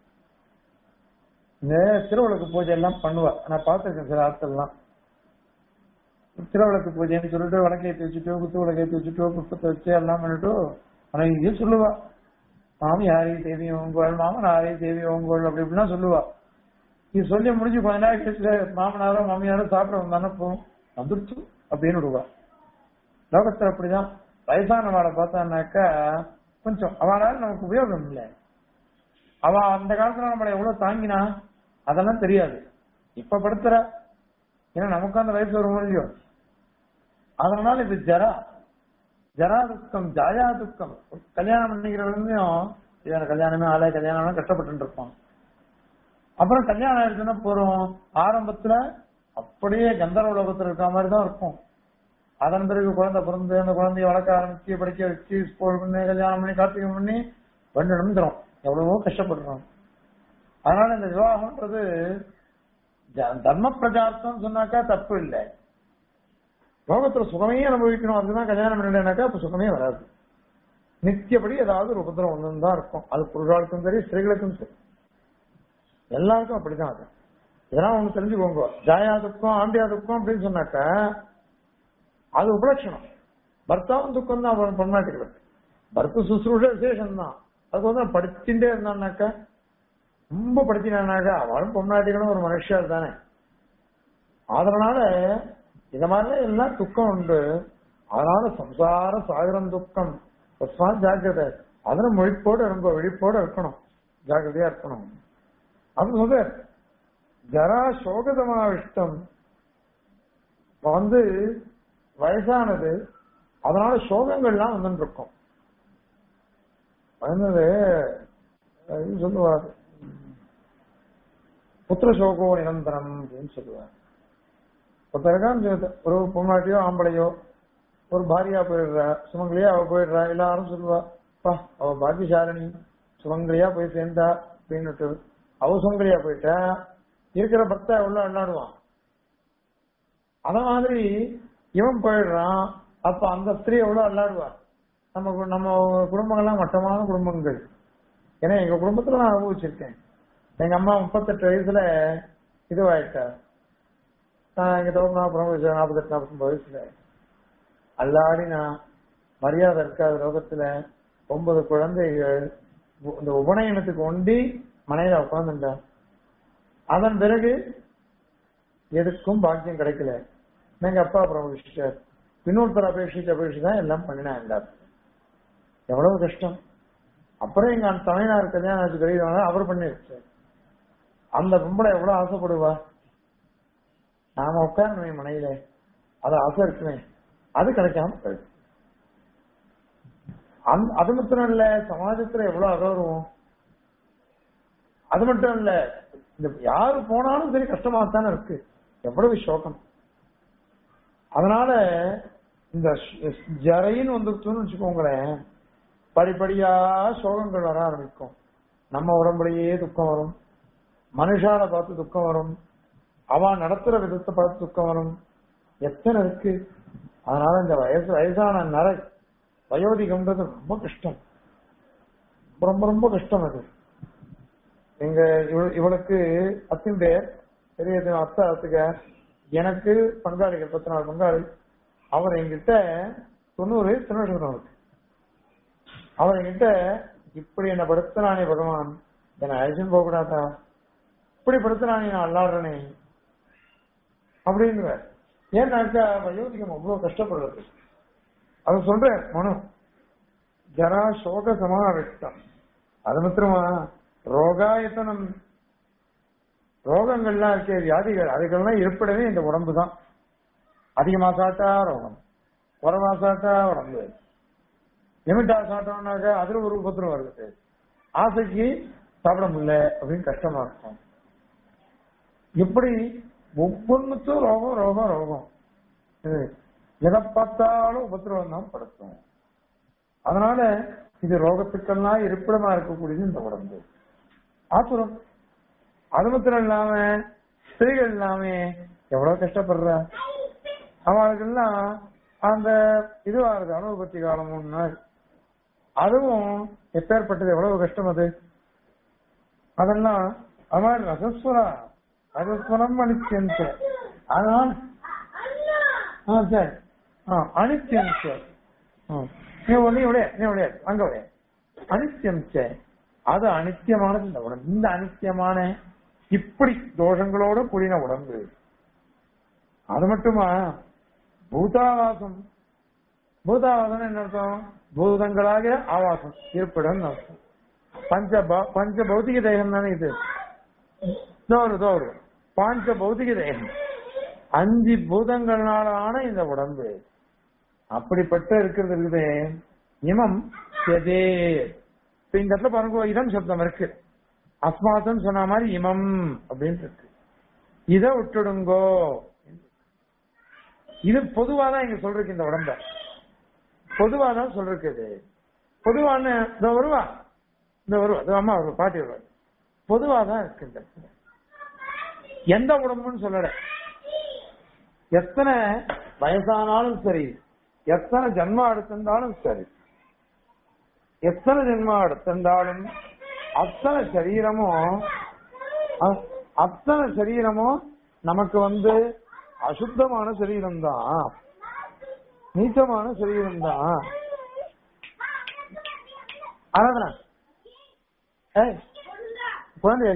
இந்த திருவிளக்கு பூஜை எல்லாம் பண்ணுவா நான் பார்த்திருக்கேன் சில ஆட்கள்லாம் திருவிளக்கு பூஜைன்னு சொல்லிட்டு விளக்கேற்றி வச்சுட்டோ குத்து விளக்கேற்றி வச்சுட்டோ புஷ்பத்தை வச்சு எல்லாம் பண்ணிட்டு ஆனா இங்கேயும் சொல்லுவா மாமி யாரையும் தேவி ஓங்கோள் மாமன் யாரையும் தேவி ஓங்கோள் அப்படி இப்படிலாம் சொல்லுவா இது சொல்லி முடிஞ்சு கொஞ்ச நேரம் கழிச்சு மாமனாரோ மாமியாரோ சாப்பிட வந்தானே போகும் வந்துருச்சு அப்படின்னு விடுவா லோகத்துல அப்படிதான் வயசானவாளை பார்த்தானாக்கா கொஞ்சம் அவளால நமக்கு உபயோகம் இல்லை அவ அந்த காலத்துல நம்மளை எவ்வளவு தாங்கினா அதெல்லாம் தெரியாது இப்ப படுத்துற ஏன்னா நமக்கு அந்த வயசு வரும் இல்லையோ அதனால இது ஜரா ஜரா துக்கம் ஜாயா துக்கம் கல்யாணம் பண்ணிக்கிறவங்க இவன் கல்யாணமே ஆளே கல்யாணம் கஷ்டப்பட்டு இருப்பான் அப்புறம் கல்யாணம் ஆயிடுச்சுன்னா போறோம் ஆரம்பத்துல அப்படியே கந்தர்வ உலகத்துல இருக்க மாதிரி தான் இருக்கும் அதன் பிறகு குழந்தை பிறந்து அந்த குழந்தைய வளர்க்க ஆரம்பிச்சு படிக்க வச்சு ஸ்கூல் பண்ணி கல்யாணம் பண்ணி கார்த்திகம் பண்ணி ரெண்டு நிமிடம் எவ்வளவோ கஷ்டப்படுறோம் அதனால இந்த விவாகம்ன்றது ஜ- தர்ம பிரச்சார்த்தம் சொன்னாக்கா தப்பு இல்லை லோகத்துல சுகமே அனுபவிக்கணும் அதுதான் கல்யாணம் பண்ணலைனாக்கா அப்ப சுகமே வராது நித்தியப்படி ஏதாவது ஒரு உபத்திரம் ஒண்ணு தான் இருக்கும் அது புருஷாளுக்கும் சரி ஸ்திரீகளுக்கும் சரி எல்லாருக்கும் அப்படிதான் அது இதெல்லாம் ஒண்ணு தெரிஞ்சுக்கோங்க ஜாயா துக்கம் ஆண்டியா துக்கம் அப்படின்னு சொன்னாக்கா அது உபலட்சணம் பர்த்தாவும் துக்கம் தான் அவன் பொன்னாட்டிகளுக்கு பர்த்த சுசுரூஷ விசேஷம் தான் அதுக்கு வந்து படிச்சுட்டே இருந்தான்னாக்கா ரொம்ப படிச்சினாக்கா அவளும் பொன்னாட்டிகளும் ஒரு மனுஷர் தானே அதனால இந்த மாதிரிலாம் எல்லாம் துக்கம் உண்டு அதனால சம்சார சாகரம் துக்கம் தஸ்மாத் ஜாக்கிரதை அதுல மொழிப்போடு இருக்கும் விழிப்போடு இருக்கணும் ஜாக்கிரதையா இருக்கணும் அது சொல்ற ஜரா சோகதமாவிஷ்டம் இப்ப வந்து வயசானது அதனால சோகங்கள்லாம் வந்துட்டு இருக்கும் வந்தது இது சொல்லுவார் புத்திர சோகோ நிரந்தரம் அப்படின்னு சொல்லுவார் ஒருத்தருக்கா ஒரு பொம்னாட்டியோ ஆம்பளையோ ஒரு பாரியா போயிடுறா சுமங்கலியா அவ போயிடுறா எல்லாரும் சொல்லுவா பா அவ பாக்கியசாலினி சுமங்கலியா போய் சேர்ந்தா அப்படின்னுட்டு அவ சுமங்கலியா போயிட்டா இருக்கிற பக்தா எவ்வளவு விளையாடுவான் அத மாதிரி இவன் போயிடுறான் அப்ப அந்த ஸ்திரீ எவ்வளவு விளையாடுவா நம்ம கு- நம்ம குடும்பங்கள்லாம் மட்டமான குடும்பங்கள் ஏன்னா எங்க குடும்பத்துல நான் அனுபவிச்சிருக்கேன் எங்க அம்மா முப்பத்தெட்டு வயசுல இதுவாயிட்டா நான் இங்க தோப்பினாப்புறம் நாற்பத்தெட்டு நாற்பத்தொன்பது வயசுல அல்லாடி நான் மரியாதை இருக்காத லோகத்துல ஒன்பது குழந்தைகள் உ- இந்த உபநயனத்துக்கு ஒண்டி மனையில உட்கார்ந்துட்டேன் அதன் பிறகு எதுக்கும் பாக்கியம் கிடைக்கல எங்க அப்பா அப்புறம் விஷயம் இன்னொருத்தர் அபேட்சிச்சு அபேட்சிச்சு தான் எல்லாம் பண்ணினேன் எல்லாரும் எவ்வளவு கஷ்டம் அப்புறம் எங்க அந்த தமிழ்நாடு கல்யாணம் ஆச்சு பெரியவங்க அவர் பண்ணி வச்சார் அந்த பொம்பளை எவ்வளவு ஆசைப்படுவா நாம உட்காரணுமே மனையில அது ஆசை இருக்குமே அது கிடைக்காம போயிடுச்சு அந்த அது மட்டும் இல்ல சமாஜத்துல எவ்வளவு அகௌரவம் அது மட்டும் இல்ல இந்த யாரு போனாலும் சரி கஷ்டமா தானே இருக்கு எவ்வளவு சோகம் அதனால இந்த ஷ்- ஜரைன்னு வந்துருச்சுன்னு வச்சுக்கோங்களேன் படிப்படியா சோகங்கள் வர ஆரம்பிக்கும் நம்ம உடம்புலயே துக்கம் வரும் மனுஷால பார்த்து துக்கம் வரும் அவன் நடத்துற விதத்தை பார்த்து துக்கம் வரும் எத்தனை இருக்கு அதனால இந்த வயசு வயசான நரை வயோதிகம்ன்றது ரொம்ப கஷ்டம் ரொம்ப ரொம்ப கஷ்டம் அது எங்க இவ- இவளுக்கு அத்தின் பேர் பெரிய அத்தை அத்துக்க எனக்கு பங்காளிகள் பத்து நாலு பங்காளி அவர் என்கிட்ட தொண்ணூறு திருநெல்வேலி அவருக்கு அவர் என்கிட்ட இப்படி என்ன படுத்தினானே பகவான் என்னை அழைச்சுன்னு போக கூடாதா இப்படி படுத்தினானே நான் அல்லாடுறனே அப்படிங்கிற ஏன்னாக்கா வயோதிகம் அவ்வளவு கஷ்டப்படுறது அது சொல்றேன் மனு ஜரா சோக சமாவிஷ்டம் அது மாத்திரமா ரோகாயத்தனம் ரோகங்கள்லாம் இருக்கே வியாதிகள் அதுக்கெல்லாம் இருப்பிடவே இந்த உடம்பு தான் அதிகமா சாட்டா ரோகம் குறைவா சாட்டா உடம்பு லிமிட்டா சாப்பிட்டோம்னாக்க அதுல ஒரு உபத்திரம் வருது ஆசைக்கு சாப்பிட முடியல அப்படின்னு கஷ்டமா இருக்கும் இப்படி ஒவ்வொன்றுக்கும் ரோகம் ரோகம் ரோகம் இது எதை பார்த்தாலும் உபத்திரவம் தான் படுத்தும் அதனால இது ரோகத்துக்கெல்லாம் இருப்பிடமா இருக்கக்கூடியது இந்த உடம்பு ஆத்துரம் அது மாத்திரம் இல்லாம ஸ்திரீகள் இல்லாம எவ்வளவு கஷ்டப்படுறா அவளுக்கெல்லாம் அந்த இதுவா இருக்கு அனுபவத்தி காலம் மூணு நாள் அதுவும் எப்பேற்பட்டது எவ்வளவு கஷ்டம் அது அதெல்லாம் அது மாதிரி ரசஸ்வரா ரசஸ்வரம் அனித்தியம் சார் அதனால ஆ சரி ஆ அனித்தியம் சார் ஆ. நீ ஒண்ணு விளையா நீ விளையா அங்க விளையா அனித்தியம் சார் அது அனித்தியமானது இந்த உடம்பு இந்த அனித்தியமான இப்படி தோஷங்களோட கூடின உடம்பு அது மட்டுமா பூதாவாசம் பூதாவாசம் என்ன அர்த்தம் பூதங்களாக ஆவாசம் இருப்பிடம் அர்த்தம் பஞ்ச பௌ- பஞ்ச பௌத்திக தேகம் தானே இது தோறு தோறு பாஞ்ச பௌத்திக தேகம் அஞ்சு பூதங்களான இந்த உடம்பு அப்படிப்பட்ட இருக்கிறது இருக்குது இமம் எதே இப்ப இந்த இடத்துல பாருங்க இடம் சப்தம் இருக்கு அஸ்மாத்தம் சொன்ன மாதிரி இமம் அப்படின்னு இருக்கு இத விட்டுடுங்கோ இது பொதுவா தான் இங்க சொல்றதுக்கு இந்த உடம்ப பொதுவா தான் சொல்றதுக்கு இது பொதுவான இந்த வருவா இந்த வருவா இதோ அம்மா வருவா பாட்டி வருவா பொதுவா தான் இருக்கு இந்த இடத்துல. எந்த உடம்புன்னு சொல்லல எத்தனை வயசானாலும் சரி எத்தனை ஜன்மா எடுத்திருந்தாலும் சரி எத்தனை ஜென்மா எடுத்திருந்தாலும் அத்தனை சரீரமும் அ- அத்தனை சரீரமும் நமக்கு வந்து அசுத்தமான சரீரம் தான் நீச்சமான சரீரம் தான் ஆராதனா ஏய் குழந்தை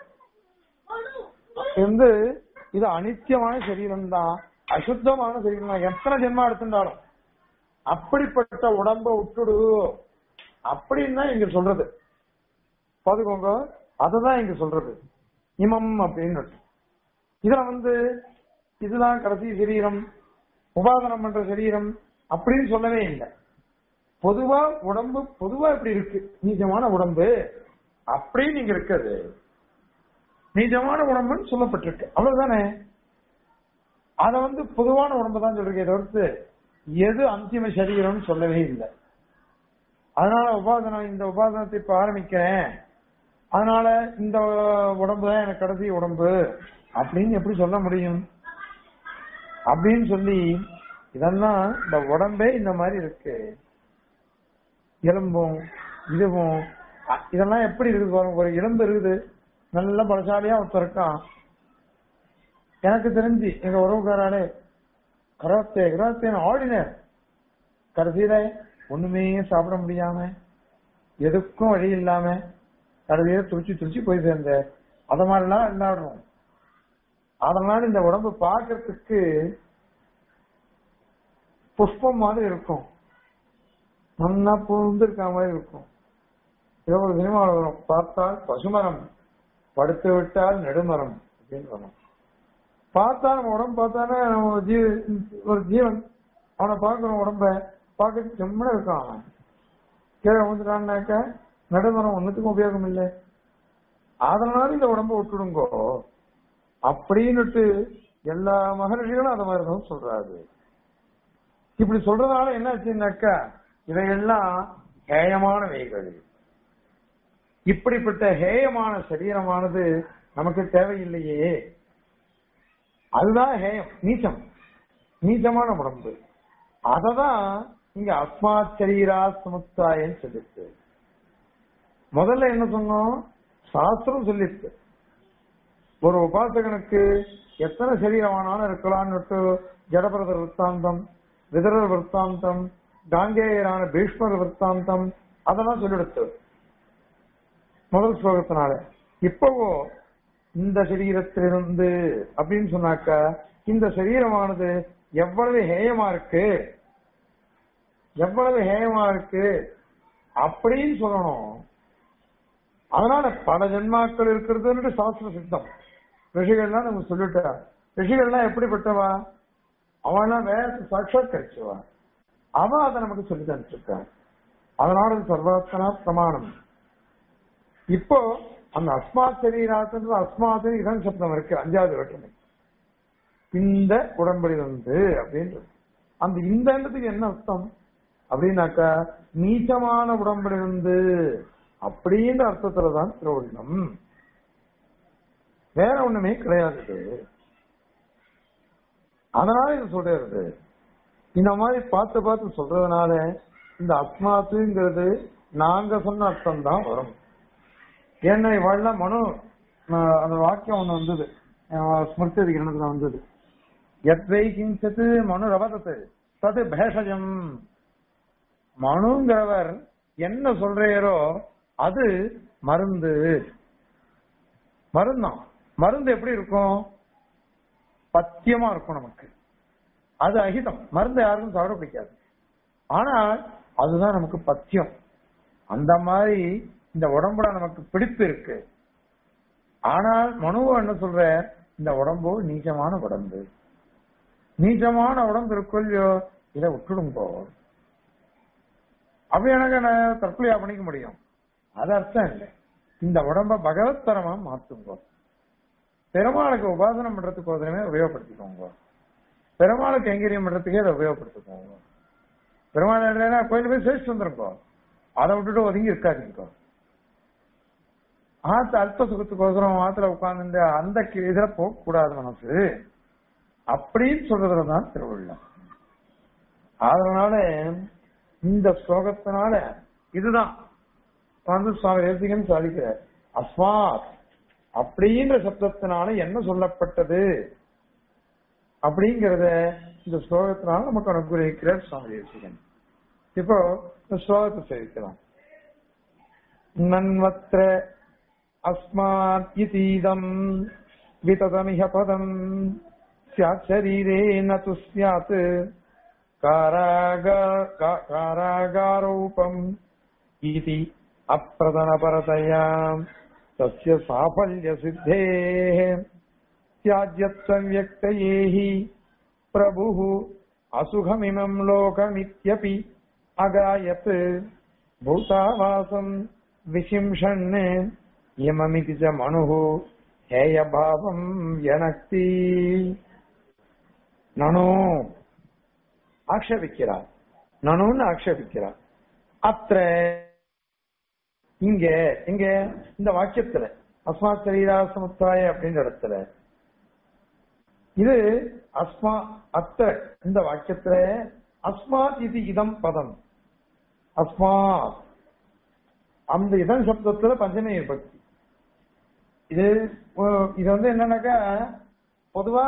வந்து இது அனித்தியமான சரீரம் தான் அசுத்தமான சரீரம் தான் எத்தனை ஜென்மா எடுத்திருந்தாலும் அப்படிப்பட்ட உடம்ப விட்டுடு அப்படின்னு தான் இங்க சொல்றது பாத்துக்கோங்க அததான் இங்க சொல்றது இமம் அப்படின்னு இதுல வந்து இதுதான் கடைசி சரீரம் உபாதனம் பண்ற சரீரம் அப்படின்னு சொல்லவே இல்லை பொதுவா உடம்பு பொதுவா இப்படி இருக்கு நீஜமான உடம்பு அப்படின்னு இங்க இருக்குது நீஜமான உடம்புன்னு சொல்லப்பட்டிருக்கு அவ்வளவுதானே அத வந்து பொதுவான உடம்பு தான் சொல்றீங்க தவிர்த்து எது அந்திம சரீரம்னு சொல்லவே இல்லை அதனால உபாதனம் இந்த உபாதனத்தை இப்ப ஆரம்பிக்கிறேன் அதனால இந்த உடம்பு தான் எனக்கு கடைசி உடம்பு அப்படின்னு எப்படி சொல்ல முடியும் அப்படின்னு சொல்லி இதெல்லாம் இந்த உடம்பே இந்த மாதிரி இருக்கு எலும்பும் இதுவும் அ- இதெல்லாம் எப்படி இருக்குது பாருங்க ஒரு எலும்பு இருக்குது நல்ல பலசாலியா ஒருத்தர் இருக்கான் எனக்கு தெரிஞ்சு எங்க உறவுக்காராலே கராத்தே கராத்தேன்னு ஆடினர் கடைசியில ஒண்ணுமே சாப்பிட முடியாம எதுக்கும் வழி இல்லாம கடைசியில துடிச்சு துடிச்சு போய் சேர்ந்த அத மாதிரிலாம் விளையாடுறோம் அதனால இந்த உடம்பு பார்க்கறதுக்கு புஷ்பம் மாதிரி இருக்கும் நல்லா புழுந்திருக்க மாதிரி இருக்கும் ஏதோ ஒரு சினிமாவில் வரும் பார்த்தால் பசுமரம் படுத்து விட்டால் நெடுமரம் அப்படின்னு வரும் பார்த்தா நம்ம உடம்பு பார்த்தானே நம்ம ஒரு ஜீவ ஒரு ஜீவன் அவனை பார்க்கிறோம் உடம்ப பார்க்க செம்மன இருக்கான் அவன் கீழே விழுந்துட்டான்னாக்க நடுமரம் ஒன்னுத்துக்கும் உபயோகம் இல்லை அதனால இந்த உடம்ப விட்டுடுங்கோ அப்படின்னுட்டு எல்லா மகர்ஷிகளும் அந்த மாதிரி தான் சொல்றாரு இப்படி சொல்றதுனால என்ன ஆச்சுன்னாக்கா இவையெல்லாம் ஹேயமானவைகள் இப்படிப்பட்ட ஹேயமான சரீரமானது நமக்கு தேவையில்லையே அதுதான் ஹேயம் நீச்சம் நீச்சமான உடம்பு அததான் இங்க அஸ்மாத் சரீரா சமுத்தாயன்னு சொல்லிட்டு முதல்ல என்ன சொன்னோம் சாஸ்திரம் சொல்லிட்டு ஒரு உபாசகனுக்கு எத்தனை சரீரமானாலும் இருக்கலாம்னு ஜடபரத விற்த்தாந்தம் விதரர் விற்த்தாந்தம் காங்கேயரான பீஷ்மர் விற்த்தாந்தம் அதெல்லாம் சொல்லிடுத்து முதல் ஸ்லோகத்தினால இப்பவோ இந்த சரீரத்திலிருந்து அப்படின்னு சொன்னாக்கா இந்த சரீரமானது எவ்வளவு ஹேயமா இருக்கு எவ்வளவு ஹேயமா இருக்கு அப்படின்னு சொல்லணும் அதனால பல ஜென்மாக்கள் இருக்கிறதுன்னு சாஸ்திர சித்தம் ரிஷிகள்லாம் நம்ம சொல்லிட்டா ரிஷிகள்லாம் எப்படிப்பட்டவா அவன்லாம் வேதத்தை சாட்சாத்கரிச்சவா அவன் அதை நமக்கு சொல்லி தந்துருக்கான் அதனால இது சர்வாத்மனா பிரமாணம் இப்போ அந்த அஸ்மாத் சரீராத்துல அஸ்மாத் இதான் சப்தம் இருக்கு அஞ்சாவது வேற்றுமை இந்த உடன்படி வந்து அப்படின்றது அந்த இந்த இடத்துக்கு என்ன அர்த்தம் அப்படின்னாக்கா நீச்சமான உடம்படி வந்து அப்படின்ற அர்த்தத்துலதான் திருவள்ளம் வேற ஒண்ணுமே கிடையாது இது. அதனால இது சொல்றது இந்த மாதிரி பார்த்து பார்த்து சொல்றதுனால இந்த அஸ்மாத்துங்கிறது நாங்க சொன்ன அர்த்தம் தான் வரும் ஏன்னா இவாள்லாம் மனு ஆஹ் அந்த வாக்கியம் ஒண்ணு வந்தது ஆஹ் ஸ்மிருதி அதிகரணத்துல வந்தது எத்வை கிஞ்சத்து மனு ரவதத்து தது பேஷஜம் மனுங்கிறவர் என்ன சொல்றாரோ அது மருந்து மருந்தான் மருந்து எப்படி இருக்கும் பத்தியமா இருக்கும் நமக்கு அது அகிதம் மருந்து யாருக்கும் சாப்பிட பிடிக்காது ஆனால் அதுதான் நமக்கு பத்தியம் அந்த மாதிரி இந்த உடம்புல நமக்கு பிடிப்பு இருக்கு ஆனால் மனுவோ என்ன சொல்ற இந்த உடம்பு நீச்சமான உடம்பு நீச்சமான உடம்பு இருக்கொல்லையோ இதை விட்டுடுங்கோ அப்ப எனக்கு நான் தற்கொலையா பண்ணிக்க முடியும் அது அர்த்தம் இல்லை இந்த உடம்ப பகவத்தரமா மாத்துங்கோ பெருமாளுக்கு உபாசனம் பண்றதுக்கு ஒருத்தரமே உபயோகப்படுத்திக்கோங்க பெருமாளுக்கு கைங்கரியம் பண்றதுக்கே அதை உபயோகப்படுத்திக்கோங்க பெருமாள் இல்லைன்னா கோயில் போய் சேஷ்டு வந்துருக்கோ அதை விட்டுட்டு ஒதுங்கி இருக்காதீங்க ஆத்து அல்ப சுகத்துக்கோசரம் ஆத்துல உட்கார்ந்து அந்த கி- இதுல போக கூடாது மனசு அப்படின்னு சொல்றதுலதான் திருவிழா அதனால இந்த ஸ்லோகத்தினால இதுதான் வந்து சுவாமி தேசிகன் சாதிக்கிறார் அஸ்மாத் அப்படின்ற சப்தத்தினால என்ன சொல்லப்பட்டது அப்படிங்கறத இந்த ஸ்லோகத்தினால நமக்கு அனுகிரகிக்கிறார் சுவாமி தேசிகன் இப்போ இந்த ஸ்லோகத்தை சேவிக்கலாம் நன்வத்திர அஸ்மாத் இதீதம் விததமிஹ பதம் ஸ்யாத் சரீரே ந து ஸ்யாத் कारागार का- कारागारोपम् इति अप्रदनपरतयाम् तस्य साफल्यसिद्धेः त्याज्यत्सव्यक्तये हि प्रभुः असुखमिमम् लोकमित्यपि अगायत् भूतावासम् विशिंशन् इममिति च मनुः हेयभावम् व्यनक्ति ननु ஆக்ஷேபிக்கிறார் நனுன்னு ஆக்ஷேபிக்கிறார் அத்த இங்க இங்க இந்த வாக்கியத்துல அஸ்மாத் சரீரா சமுத்தாய அப்படின்ற இடத்துல இது அஸ்மா அத்த இந்த வாக்கியத்துல அஸ்மாத் இது இதம் பதம் அஸ்மாத் அந்த இதம் சப்தத்துல பஞ்சமே விபக்தி இது ஒ- இது வந்து என்னன்னாக்கா பொதுவா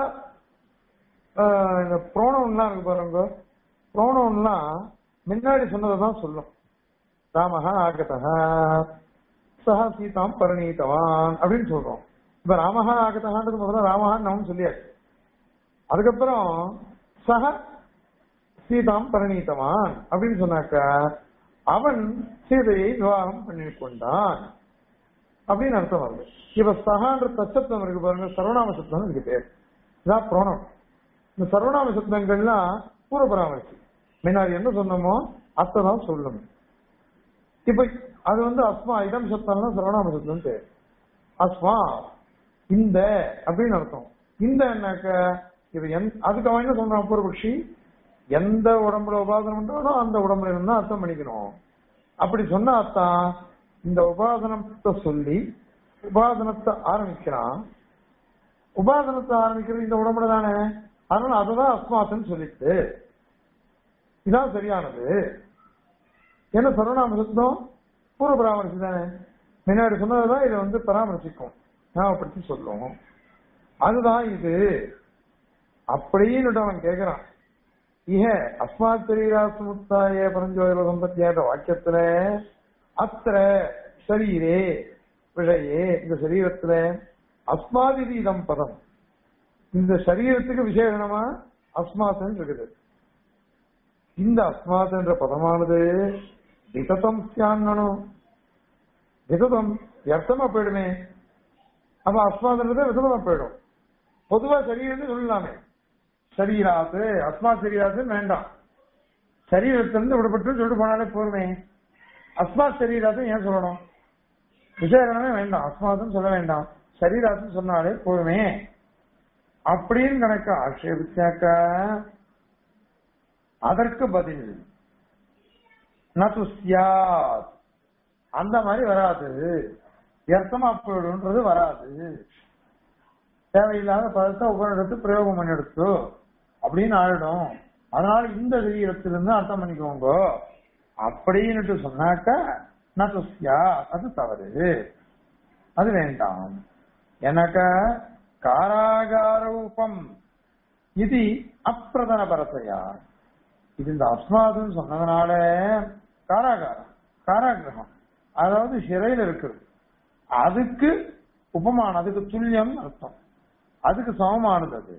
ஆஹ், இந்த ப்ரோனவுன்லாம் இருக்கு பாருங்க ப்ரோனவுன்லாம் முன்னாடி சொன்னதை தான் சொல்லும் ராமஹா ஆகதா சஹா சீதாம் பரிணீதவான் அப்படின்னு சொல்றோம் இப்ப ராமஹா ஆகதகான்றது முதல்ல ராமஹான் நம்ம சொல்லியாச்சு அதுக்கப்புறம் சஹ சீதாம் பரிணீதவான் அப்படின்னு சொன்னாக்க அவன் சீதையை விவாகம் பண்ணி கொண்டான் அப்படின்னு அர்த்தம் வருது இப்ப சகான்ற தச்சப்தம் இருக்கு பாருங்க சர்வநாம சப்தம் இருக்கு பேர் இதான் புரோணம் இந்த சர்வநாம சப்தங்கள்லாம் பூர்வ பராமரிச்சு முன்னாடி என்ன சொன்னோமோ அத்ததான் சொல்லணும் இப்ப அது வந்து அஸ்மா இடம் சப்தம்னா சர்வநாம சப்தம் பேர் அஸ்மா இந்த அப்படின்னு அர்த்தம் இந்த என்னக்க இது எந் அதுக்கு அவன் என்ன சொல்றான் பூர்வபக்ஷி எந்த உடம்புல உபாசனம் பண்றானோ அந்த உடம்புல இருந்தா அர்த்தம் பண்ணிக்கணும் அப்படி சொன்னாத்தான் இந்த உபாசனத்தை சொல்லி உபாசனத்தை ஆரம்பிக்கிறான் உபாசனத்தை ஆரம்பிக்கிறது இந்த உடம்புல தானே அதனால அதுதான் அஸ்மாசன் சொல்லிட்டு இதான் சரியானது என்ன சர்வநாம சுத்தம் பூர்வ பராமரிச்சு தானே முன்னாடி சொன்னதுதான் இதை வந்து பராமரிச்சிக்கும் ஞாபகப்படுத்தி சொல்லும் அதுதான் இது அப்படின்னு அவன் கேக்குறான் இஹ அஸ்மாத் சரீராசமுத்தாய பரஞ்சோதிர சம்பத்தியாத வாக்கியத்துல அத்திர சரீரே விஷயே இந்த சரீரத்துல அஸ்மாதிதி இதம் பதம் இந்த சரீரத்துக்கு விசேஷமா அஸ்மாத்ன்னு இருக்குது இந்த அஸ்மாத் என்ற பதமானது விததம் சியாங்கணும் விததம் வியர்த்தமா போயிடுமே அப்ப அஸ்மாத்ன்றது விதமா போயிடும் பொதுவா சரீரம்னு சொல்லலாமே சரீராத்து அஸ்மா சரீராத்துன்னு வேண்டாம் சரீரத்திலிருந்து விடுபட்டு சொல்லிட்டு போனாலே போருமே அஸ்மாத் சரீராத்து ஏன் சொல்லணும் விசேஷமே வேண்டாம் அஸ்மாத்துன்னு சொல்ல வேண்டாம் சரீராத்துன்னு சொன்னாலே போருமே அப்படின்னு கணக்கு ஆட்சேபிச்சாக்க அதற்கு பதில் நது சியாத் அந்த மாதிரி வராது வியர்த்தமா போயிடும்ன்றது வராது தேவையில்லாத பதத்தை உபநிடத்து பிரயோகம் பண்ணி எடுத்து அப்படின்னு ஆயிடும் அதனால இந்த சரீரத்திலிருந்து அர்த்தம் பண்ணிக்கோங்க அப்படின்னுட்டு சொன்னாக்க நதுஸ்யா அது தவறு அது வேண்டாம் எனக்கு காராகார உபம் இது அப்பிரதன பரத்தையா இது இந்த அஸ்மாதுன்னு சொன்னதுனால காராகாரம் காராகிரகம் அதாவது சிறையில் இருக்குது அதுக்கு உபமானம் அதுக்கு துல்லியம் அர்த்தம் அதுக்கு சமமானது அது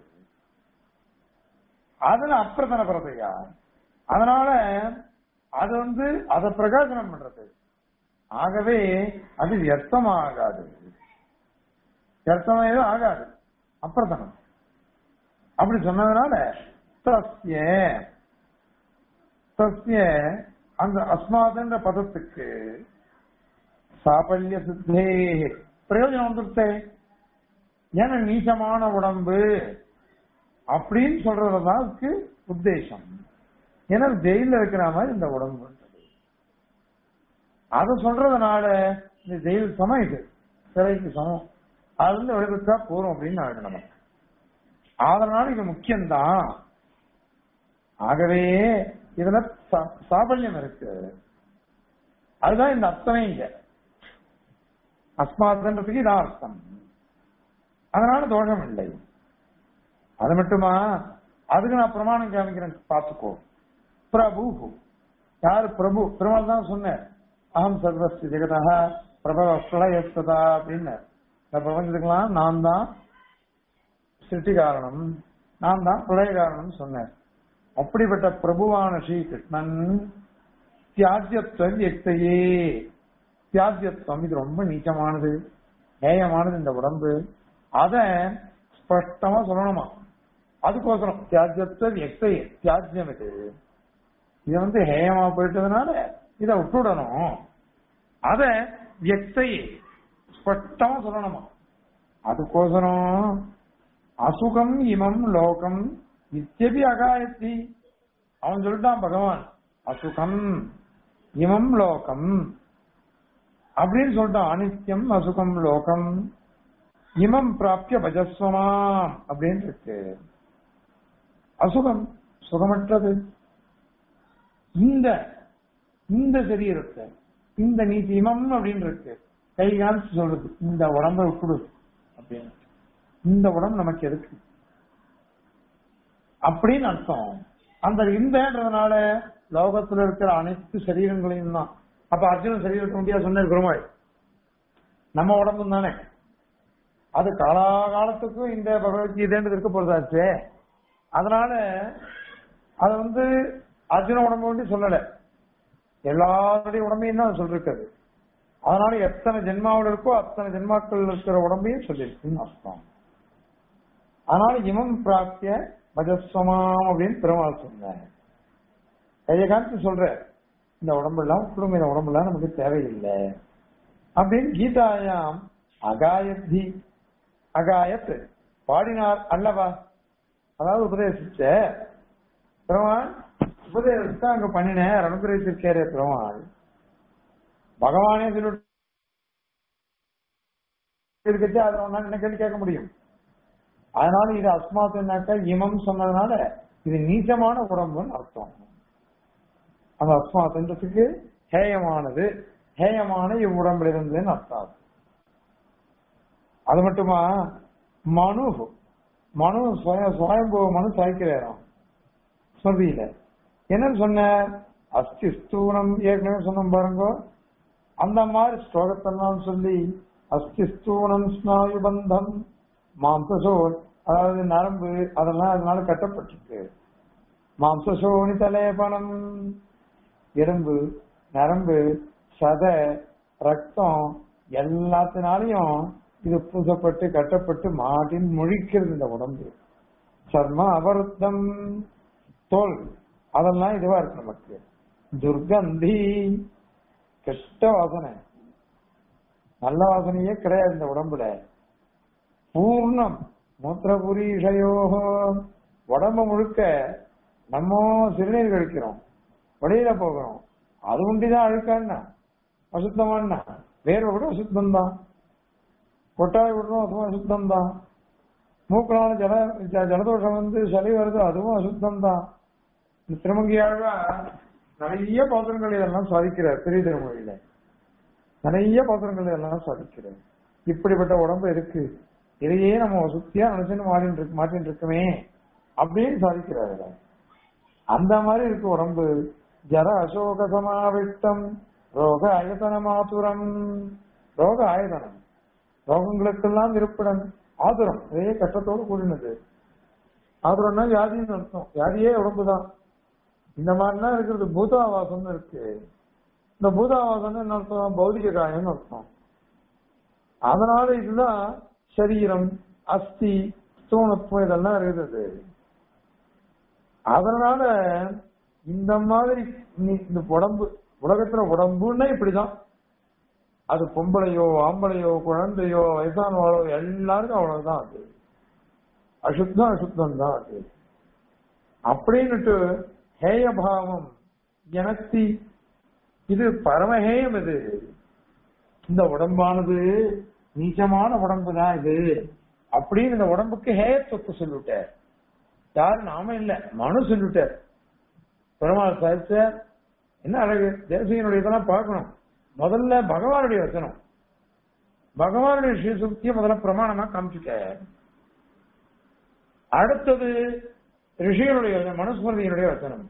அதுல அப்பிரதன பரதையா அதனால அது வந்து அதை பிரகாசனம் பண்றது ஆகவே அது வியர்த்தமாகாது வியர்த்தமே ஆகாது அப்பிரதனம் அப்படி சொன்னதுனால தஸ்ய தஸ்ய அந்த அஸ்மாதுன்ற பதத்துக்கு சாபல்ய சித்தே பிரயோஜனம் வந்துருத்தே ஏன்னா நீச்சமான உடம்பு அப்படின்னு சொல்றதுதான் அதுக்கு உத்தேசம் ஏன்னா ஜெயில இருக்கிற மாதிரி இந்த உடம்பு அத சொல்றதுனால இந்த ஜெயில் சமம் இது சிறைக்கு சமம் அது வந்து விடுவிச்சா போறோம் அப்படின்னு ஆகுது நமக்கு அதனால இது முக்கியம்தான் ஆகவே இதுல சா- சாபல்யம் இருக்கு அதுதான் இந்த அர்த்தமே இங்க அஸ்மாத்ன்றதுக்கு இதான் அர்த்தம் அதனால தோஷம் இல்லை அது மட்டுமா அதுக்கு நான் பிரமாணம் காமிக்கிறேன் பார்த்துக்கோ பிரபு யாரு பிரபு பெருமாள் தான் சொன்னேன் அகம் சர்வஸ்தி ஜெகதா பிரபவ பிரளயஸ்ததா அப்படின்னு இந்த பிரபஞ்சத்துக்கெல்லாம் நான் தான் சிருஷ்டி காரணம் நான் தான் பிரளய காரணம் சொன்னேன் அப்படிப்பட்ட பிரபுவான ஸ்ரீ கிருஷ்ணன் தியாஜ்யத்துவம் எத்தையே தியாஜ்யத்துவம் இது ரொம்ப நீச்சமானது நேயமானது இந்த உடம்பு அத ஸ்பஷ்டமா சொல்லணுமா அதுக்கோசரம் தியாஜ்யத்துவம் எத்தையே தியாஜ்யம் இது இது வந்து ஹேயமா போயிட்டதுனால இத விட்டுடணும் அத வியக்தையே ஸ்பஷ்டமா சொல்லணுமா அதுக்கோசரம் அசுகம் இமம் லோகம் நித்தியபி அகாயத்தி அவன் சொல்லிட்டான் பகவான் அசுகம் இமம் லோகம் அப்படின்னு சொல்லிட்டான் அனித்யம் அசுகம் லோகம் இமம் பிராப்திய பஜஸ்வமாம் அப்படின்னு இருக்கு அசுகம் சுகமற்றது இந்த இந்த சரீரத்தை இந்த நீதி இமம் அப்படின்னு இருக்கு கை காமிச்சு சொல்றது இந்த உடம்ப விட்டுடு அப்படின்னு இந்த உடம்பு நமக்கு எதுக்கு அப்படின்னு அர்த்தம் அந்த இந்தன்றதுனால லோகத்துல இருக்கிற அனைத்து சரீரங்களையும் தான் அப்ப அர்ஜுன சரீரத்தை முடியா சொன்னார் பெருமாள் நம்ம உடம்பு தானே அது காலாகாலத்துக்கும் இந்த பகவத்கீதைன்றது இருக்க போறதாச்சு அதனால அத வந்து அர்ஜுன உடம்பு வேண்டி சொல்லல எல்லாருடைய உடம்பையும் தான் சொல்லிருக்காது அதனால எத்தனை ஜென்மாவில் இருக்கோ அத்தனை ஜென்மாக்கள் இருக்கிற உடம்பையும் சொல்லியிருக்குன்னு அர்த்தம் அதனால இமம் பிராப்திய பஜஸ்வமாம் அப்படின்னு பெருமாள் சொன்னார் கைய காமிச்சு சொல்ற இந்த உடம்பெல்லாம் குடும்ப இந்த உடம்பெல்லாம் நமக்கு தேவையில்லை அப்படின்னு கீதாயாம் அகாயத்தி அகாயத் பாடினார் அல்லவா அதாவது உபதேசிச்ச பெருமாள் உபதேசத்தை அங்க பண்ணினேன் அனுகிரகிச்சிருக்காரு பெருமாள் பகவானே சொல்லிட்டு இருக்கச்சு அதை ஒன்னா என்ன கேள்வி கேட்க முடியும் அதனால இது அஸ்மாத்துனாக்கா இமம் சொன்னதுனால இது நீச்சமான உடம்புன்னு அர்த்தம் அந்த அஸ்மாத்துன்றதுக்கு ஹேயமானது ஹேயமான இவ்வுடம்புல இருந்துன்னு அர்த்தம் அது மட்டுமா மனு மனு சுய- சுயம்பு மனு சாய்க்கிறாராம் ஸ்மிருதியில என்னன்னு சொன்ன அஸ்தி ஸ்தூலம் ஏற்கனவே சொன்னோம் பாருங்க அந்த மாதிரி ஸ்லோகத்தெல்லாம் சொல்லி அஸ்தி ஸ்தூலம் ஸ்நாயு பந்தம் மாம்சசோல் அதாவது நரம்பு அதெல்லாம் அதனால கட்டப்பட்டிருக்கு மாம்சசோனி தலையபனம் எலும்பு நரம்பு சதை ரத்தம் எல்லாத்தினாலையும் இது பூசப்பட்டு கட்டப்பட்டு மாட்டின் முழிக்கிறது இந்த உடம்பு சர்ம அபருத்தம் தோல் அதெல்லாம் இதுவா இருக்கு நமக்கு துர்கந்தி கெட்ட வாசனை நல்ல வாசனையே கிடையாது இந்த உடம்புல பூர்ணம் மூத்திரபுரீஷயோகோ உடம்பு முழுக்க நம்ம சிறுநீர் கழிக்கிறோம் வெளியில போகிறோம் அது ஒண்டிதான் அழுக்கான்னா அசுத்தமானா வேர்வை கூட அசுத்தம் தான் கொட்டாய் விடுறோம் அதுவும் அசுத்தம் தான் மூக்கனால ஜல ஜ- ஜலதோஷம் வந்து சளி வருது அதுவும் அசுத்தம் தான் இந்த திருமங்கியாழ்வா நிறைய பாத்திரங்கள் இதெல்லாம் சாதிக்கிறார் பெரிய திருமொழியில நிறைய பாத்திரங்கள் இதெல்லாம் சாதிக்கிறார் இப்படிப்பட்ட உடம்பு இருக்கு இதையே நம்ம சுத்தியா நினைச்சுன்னு மாறிட்டு இருக்கு மாட்டின்னு இருக்குமே அப்படின்னு சாதிக்கிறார் இதுல. அந்த மாதிரி இருக்கு உடம்பு ஜர அசோக சமாவிட்டம் ரோக ஆயதன மாதுரம் ரோக ஆயதனம் ரோகங்களுக்கெல்லாம் இருப்பிடம் ஆதுரம் இதே கஷ்டத்தோடு கூடினது ஆதுரம்னா வியாதின்னு அர்த்தம் வியாதியே உடம்புதான் இந்த மாதிரிலாம் இருக்கிறது பூதாவாசம்னு இருக்கு இந்த பூதாவாசம்னு என்ன அர்த்தம் பௌதிக காயம்னு அர்த்தம் அதனால இதுதான் சரீரம் அஸ்தி ஸ்தூணத்துவம் இதெல்லாம் இருக்குது அதனால இந்த மாதிரி நீ- இந்த உடம்பு உலகத்துல உடம்புன்னா இப்படிதான் அது பொம்பளையோ ஆம்பளையோ குழந்தையோ வயசானவாளோ எல்லாருக்கும் அவ்வளவுதான் அது அசுத்தம் அசுத்தம் தான் அது அப்படின்னுட்டு ஹேயபாவம் எனத்தி இது பரமஹேயம் இது இந்த உடம்பானது நீச்சமான உடம்பு தான் இது அப்படின்னு இந்த உடம்புக்கு ஹேயத்துவத்தை சொல்லிவிட்டார் யாரு நாம இல்ல மனு சொல்லிவிட்டார் பெருமாள் சாதிச்சார் என்ன அழகு தேசியனுடைய இதெல்லாம் பார்க்கணும் முதல்ல பகவானுடைய வச்சனம் பகவானுடைய ஸ்ரீசுக்தியை முதல்ல பிரமாணமா காமிச்சுட்ட அடுத்தது ரிஷிகளுடைய மனுஸ்மிருதியினுடைய வச்சனம்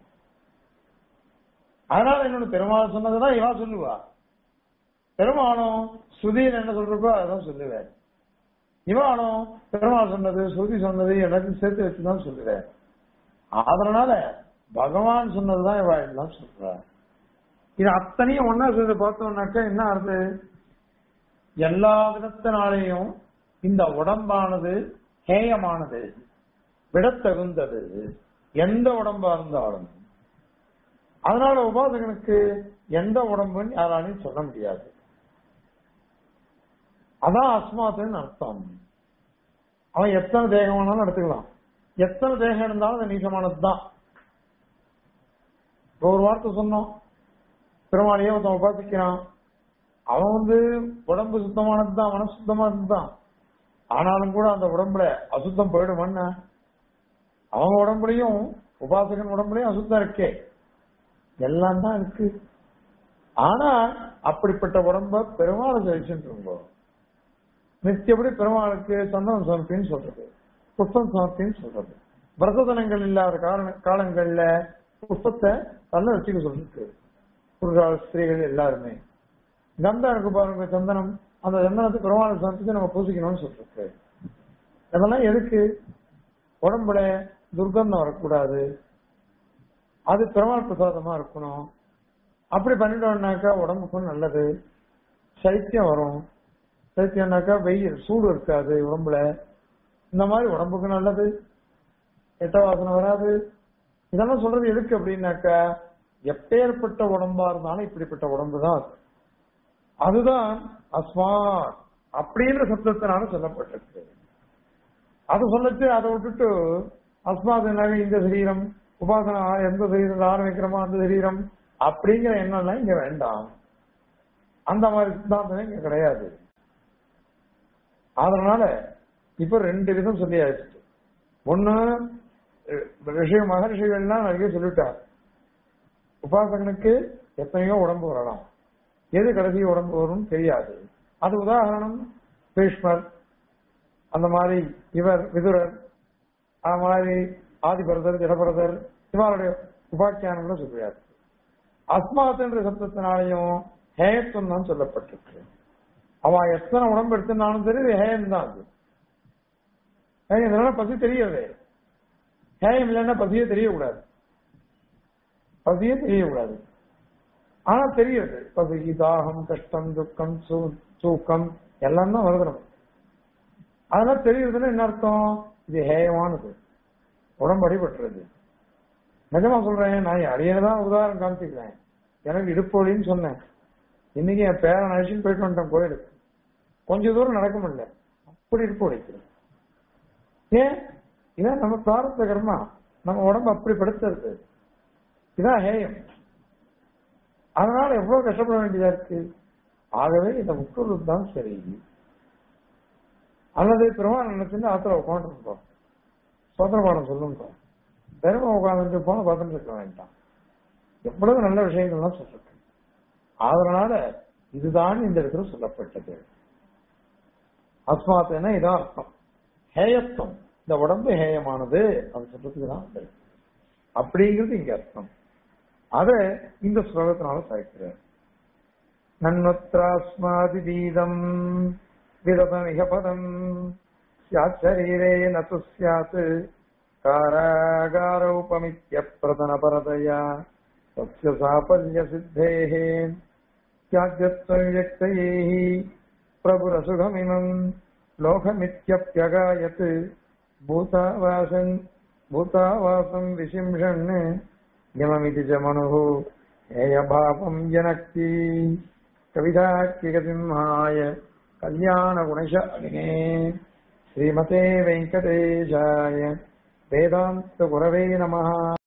அதனால என்னோட பெருமாள் சொன்னதுதான் இவா சொல்லுவா பெருமானும் சுதீர் என்ன சொல்றப்போ அதான் சொல்லுவார் இவானும் பெருமாள் சொன்னது ஸ்ருதி சொன்னது எல்லாத்தையும் சேர்த்து வச்சுதான் சொல்லுவார் அதனால பகவான் சொன்னதுதான் இவா எல்லாம் சொல்றா இது அத்தனையும் ஒன்னா சேர்ந்து பார்த்தோம்னாக்கா என்ன ஆகுது எல்லா விதத்தினாலேயும் இந்த உடம்பானது ஹேயமானது விடத்தகுந்தது எந்த உடம்பா இருந்தாலும் அதனால உபாசகனுக்கு எந்த உடம்புன்னு யாராலையும் சொல்ல முடியாது அதான் அஸ்மாத்துன்னு அர்த்தம் அவன் எத்தனை தேகம் வேணாலும் எடுத்துக்கலாம் எத்தனை தேகம் இருந்தாலும் அது நீசமானது தான் ஒரு வார்த்தை சொன்னோம் பெருமாளையே ஒருத்தன் உபாசிக்கிறான் அவன் வந்து உடம்பு சுத்தமானது தான் மனசு சுத்தமானது தான் ஆனாலும் கூட அந்த உடம்புல அசுத்தம் போயிடுமான்னு அவங்க உடம்புலயும் உபாசகன் உடம்புலயும் அசுத்தம் இருக்கே எல்லாம் தான் இருக்கு ஆனா அப்படிப்பட்ட உடம்ப பெருமாளை ஜெயிச்சுட்டு நித்தியப்படி பெருமாளுக்கு சந்தனம் சமர்ப்பின்னு சொல்றது புஷ்பம் சமர்ப்பின்னு சொல்றது பிரசதனங்கள் இல்லாத காரண காலங்கள்ல புஷ்பத்தை தள்ள வச்சுக்க சொல்லிருக்கு புருஷால் ஸ்திரீகள் எல்லாருமே கந்தம் இருக்கு பாருங்க சந்தனம் அந்த சந்தனத்தை பெருமாள் சந்திச்சு நம்ம பூசிக்கணும்னு சொல்லிருக்கு இதெல்லாம் எதுக்கு உடம்புல துர்கந்தம் வரக்கூடாது அது பெருமாள் பிரசாதமா இருக்கணும் அப்படி பண்ணிட்டோம்னாக்கா உடம்புக்கும் நல்லது சைத்தியம் வரும் சைத்தியம்னாக்கா வெயில் சூடு இருக்காது உடம்புல இந்த மாதிரி உடம்புக்கு நல்லது கெட்ட வாசனை வராது இதெல்லாம் சொல்றது எதுக்கு அப்படின்னாக்கா எப்பேற்பட்ட உடம்பா இருந்தாலும் இப்படிப்பட்ட உடம்பு தான் அது. அதுதான் அஸ்மா அப்படின்ற சப்தத்தினால சொல்லப்பட்டிருக்கு அது சொல்லச்சு அதை விட்டுட்டு அஸ்மாதுனாக இந்த சரீரம் உபாசனா எந்த சரீரத்தில் ஆரம்பிக்கிறோமோ அந்த சரீரம் அப்படிங்கிற எண்ணம்லாம் இங்க வேண்டாம் அந்த மாதிரி சித்தாந்தமே இங்க கிடையாது அதனால இப்ப ரெண்டு விதம் சொல்லியாச்சு ஒண்ணு ரிஷி மகர்ஷிகள்லாம் நிறைய சொல்லிட்டார் உபாசகனுக்கு எத்தனையோ உடம்பு வரலாம் எது கடைசி உடம்பு வரும்னு தெரியாது அது உதாரணம் பீஷ்மர் அந்த மாதிரி இவர் விதுரர் அது மாதிரி ஆதிபரதர் ஜடபரதர் இவருடைய உபாக்கியானங்களை சொல்றாரு அஸ்மாத் என்ற சப்தத்தினாலையும் ஹேயத்துவம் தான் சொல்லப்பட்டிருக்கு அவன் எத்தனை உடம்பு எடுத்திருந்தாலும் சரி இது ஹேயம் தான் அது ஹேயம் இதனால பசி தெரியவே ஹேயம் இல்லைன்னா பசியே தெரியக்கூடாது பசியே தெரியக்கூடாது ஆனா தெரியுது பசி தாகம் கஷ்டம் துக்கம் சூ- தூக்கம் எல்லாம் தான் வருது நமக்கு. அதெல்லாம் தெரியுதுன்னா என்ன அர்த்தம் இது ஹேயமானது உடம்பு அடிபட்டுறது நிஜமா சொல்றேன் நான் அடியனை தான் உதாரணம் காமிச்சிக்கிறேன் எனக்கு இடுப்பொழின்னு சொன்னேன் இன்னைக்கு என் பேரன் அழைச்சின்னு போயிட்டு வந்துட்டேன் கோயிலுக்கு கொஞ்ச தூரம் நடக்க முடியல அப்படி இடுப்பு உடைக்கிறேன் ஏன் இதான் நம்ம பிராரத்த கர்மா நம்ம உடம்பு அப்படி படுத்துறது இதான் ஹேயம் அதனால எவ்வளவு கஷ்டப்பட வேண்டியதா இருக்கு ஆகவே இந்த முக்குறது தான் சரி அல்லது பெருமாள் நினைச்சுன்னு ஆத்திர உட்காந்துருப்போம் சோதன பாடம் சொல்லுங்க பெருமை உட்காந்துட்டு போன பார்த்துட்டு இருக்க வேண்டாம் எவ்வளவு நல்ல விஷயங்கள்லாம் சொல்லிருக்கு அதனால இதுதான் இந்த இடத்துல சொல்லப்பட்டது அஸ்மாத்துனா இதான் அர்த்தம் ஹேயத்துவம் இந்த உடம்பு ஹேயமானது அது சொல்றதுக்கு தான் வந்திருக்கு. அப்படிங்கிறது இங்க அர்த்தம் அத இந்த ஸ்லோகத்தினால சாய்க்கிறார் நன்வத்ராஸ்மாதி வீதம் விரதமிக பதம் ஸ்யாத் சரீரே நது ஸ்யாத் कारागारोपमित्यप्रतन परतया तस्य साफल्यसिद्धेः त्याज्यत्वव्यक्तयैः प्रभुरसुखमिमम् लोकमित्यप्यगायत् भूतावासम् भूतावासम् विशिंषन् यममिति च मनुः हेयभावम् जनक्ति कविताख्यकसिंहाय कल्याणगुणशालिने श्रीमते वेङ्कटेशाय वेदान्तगुरवे नमः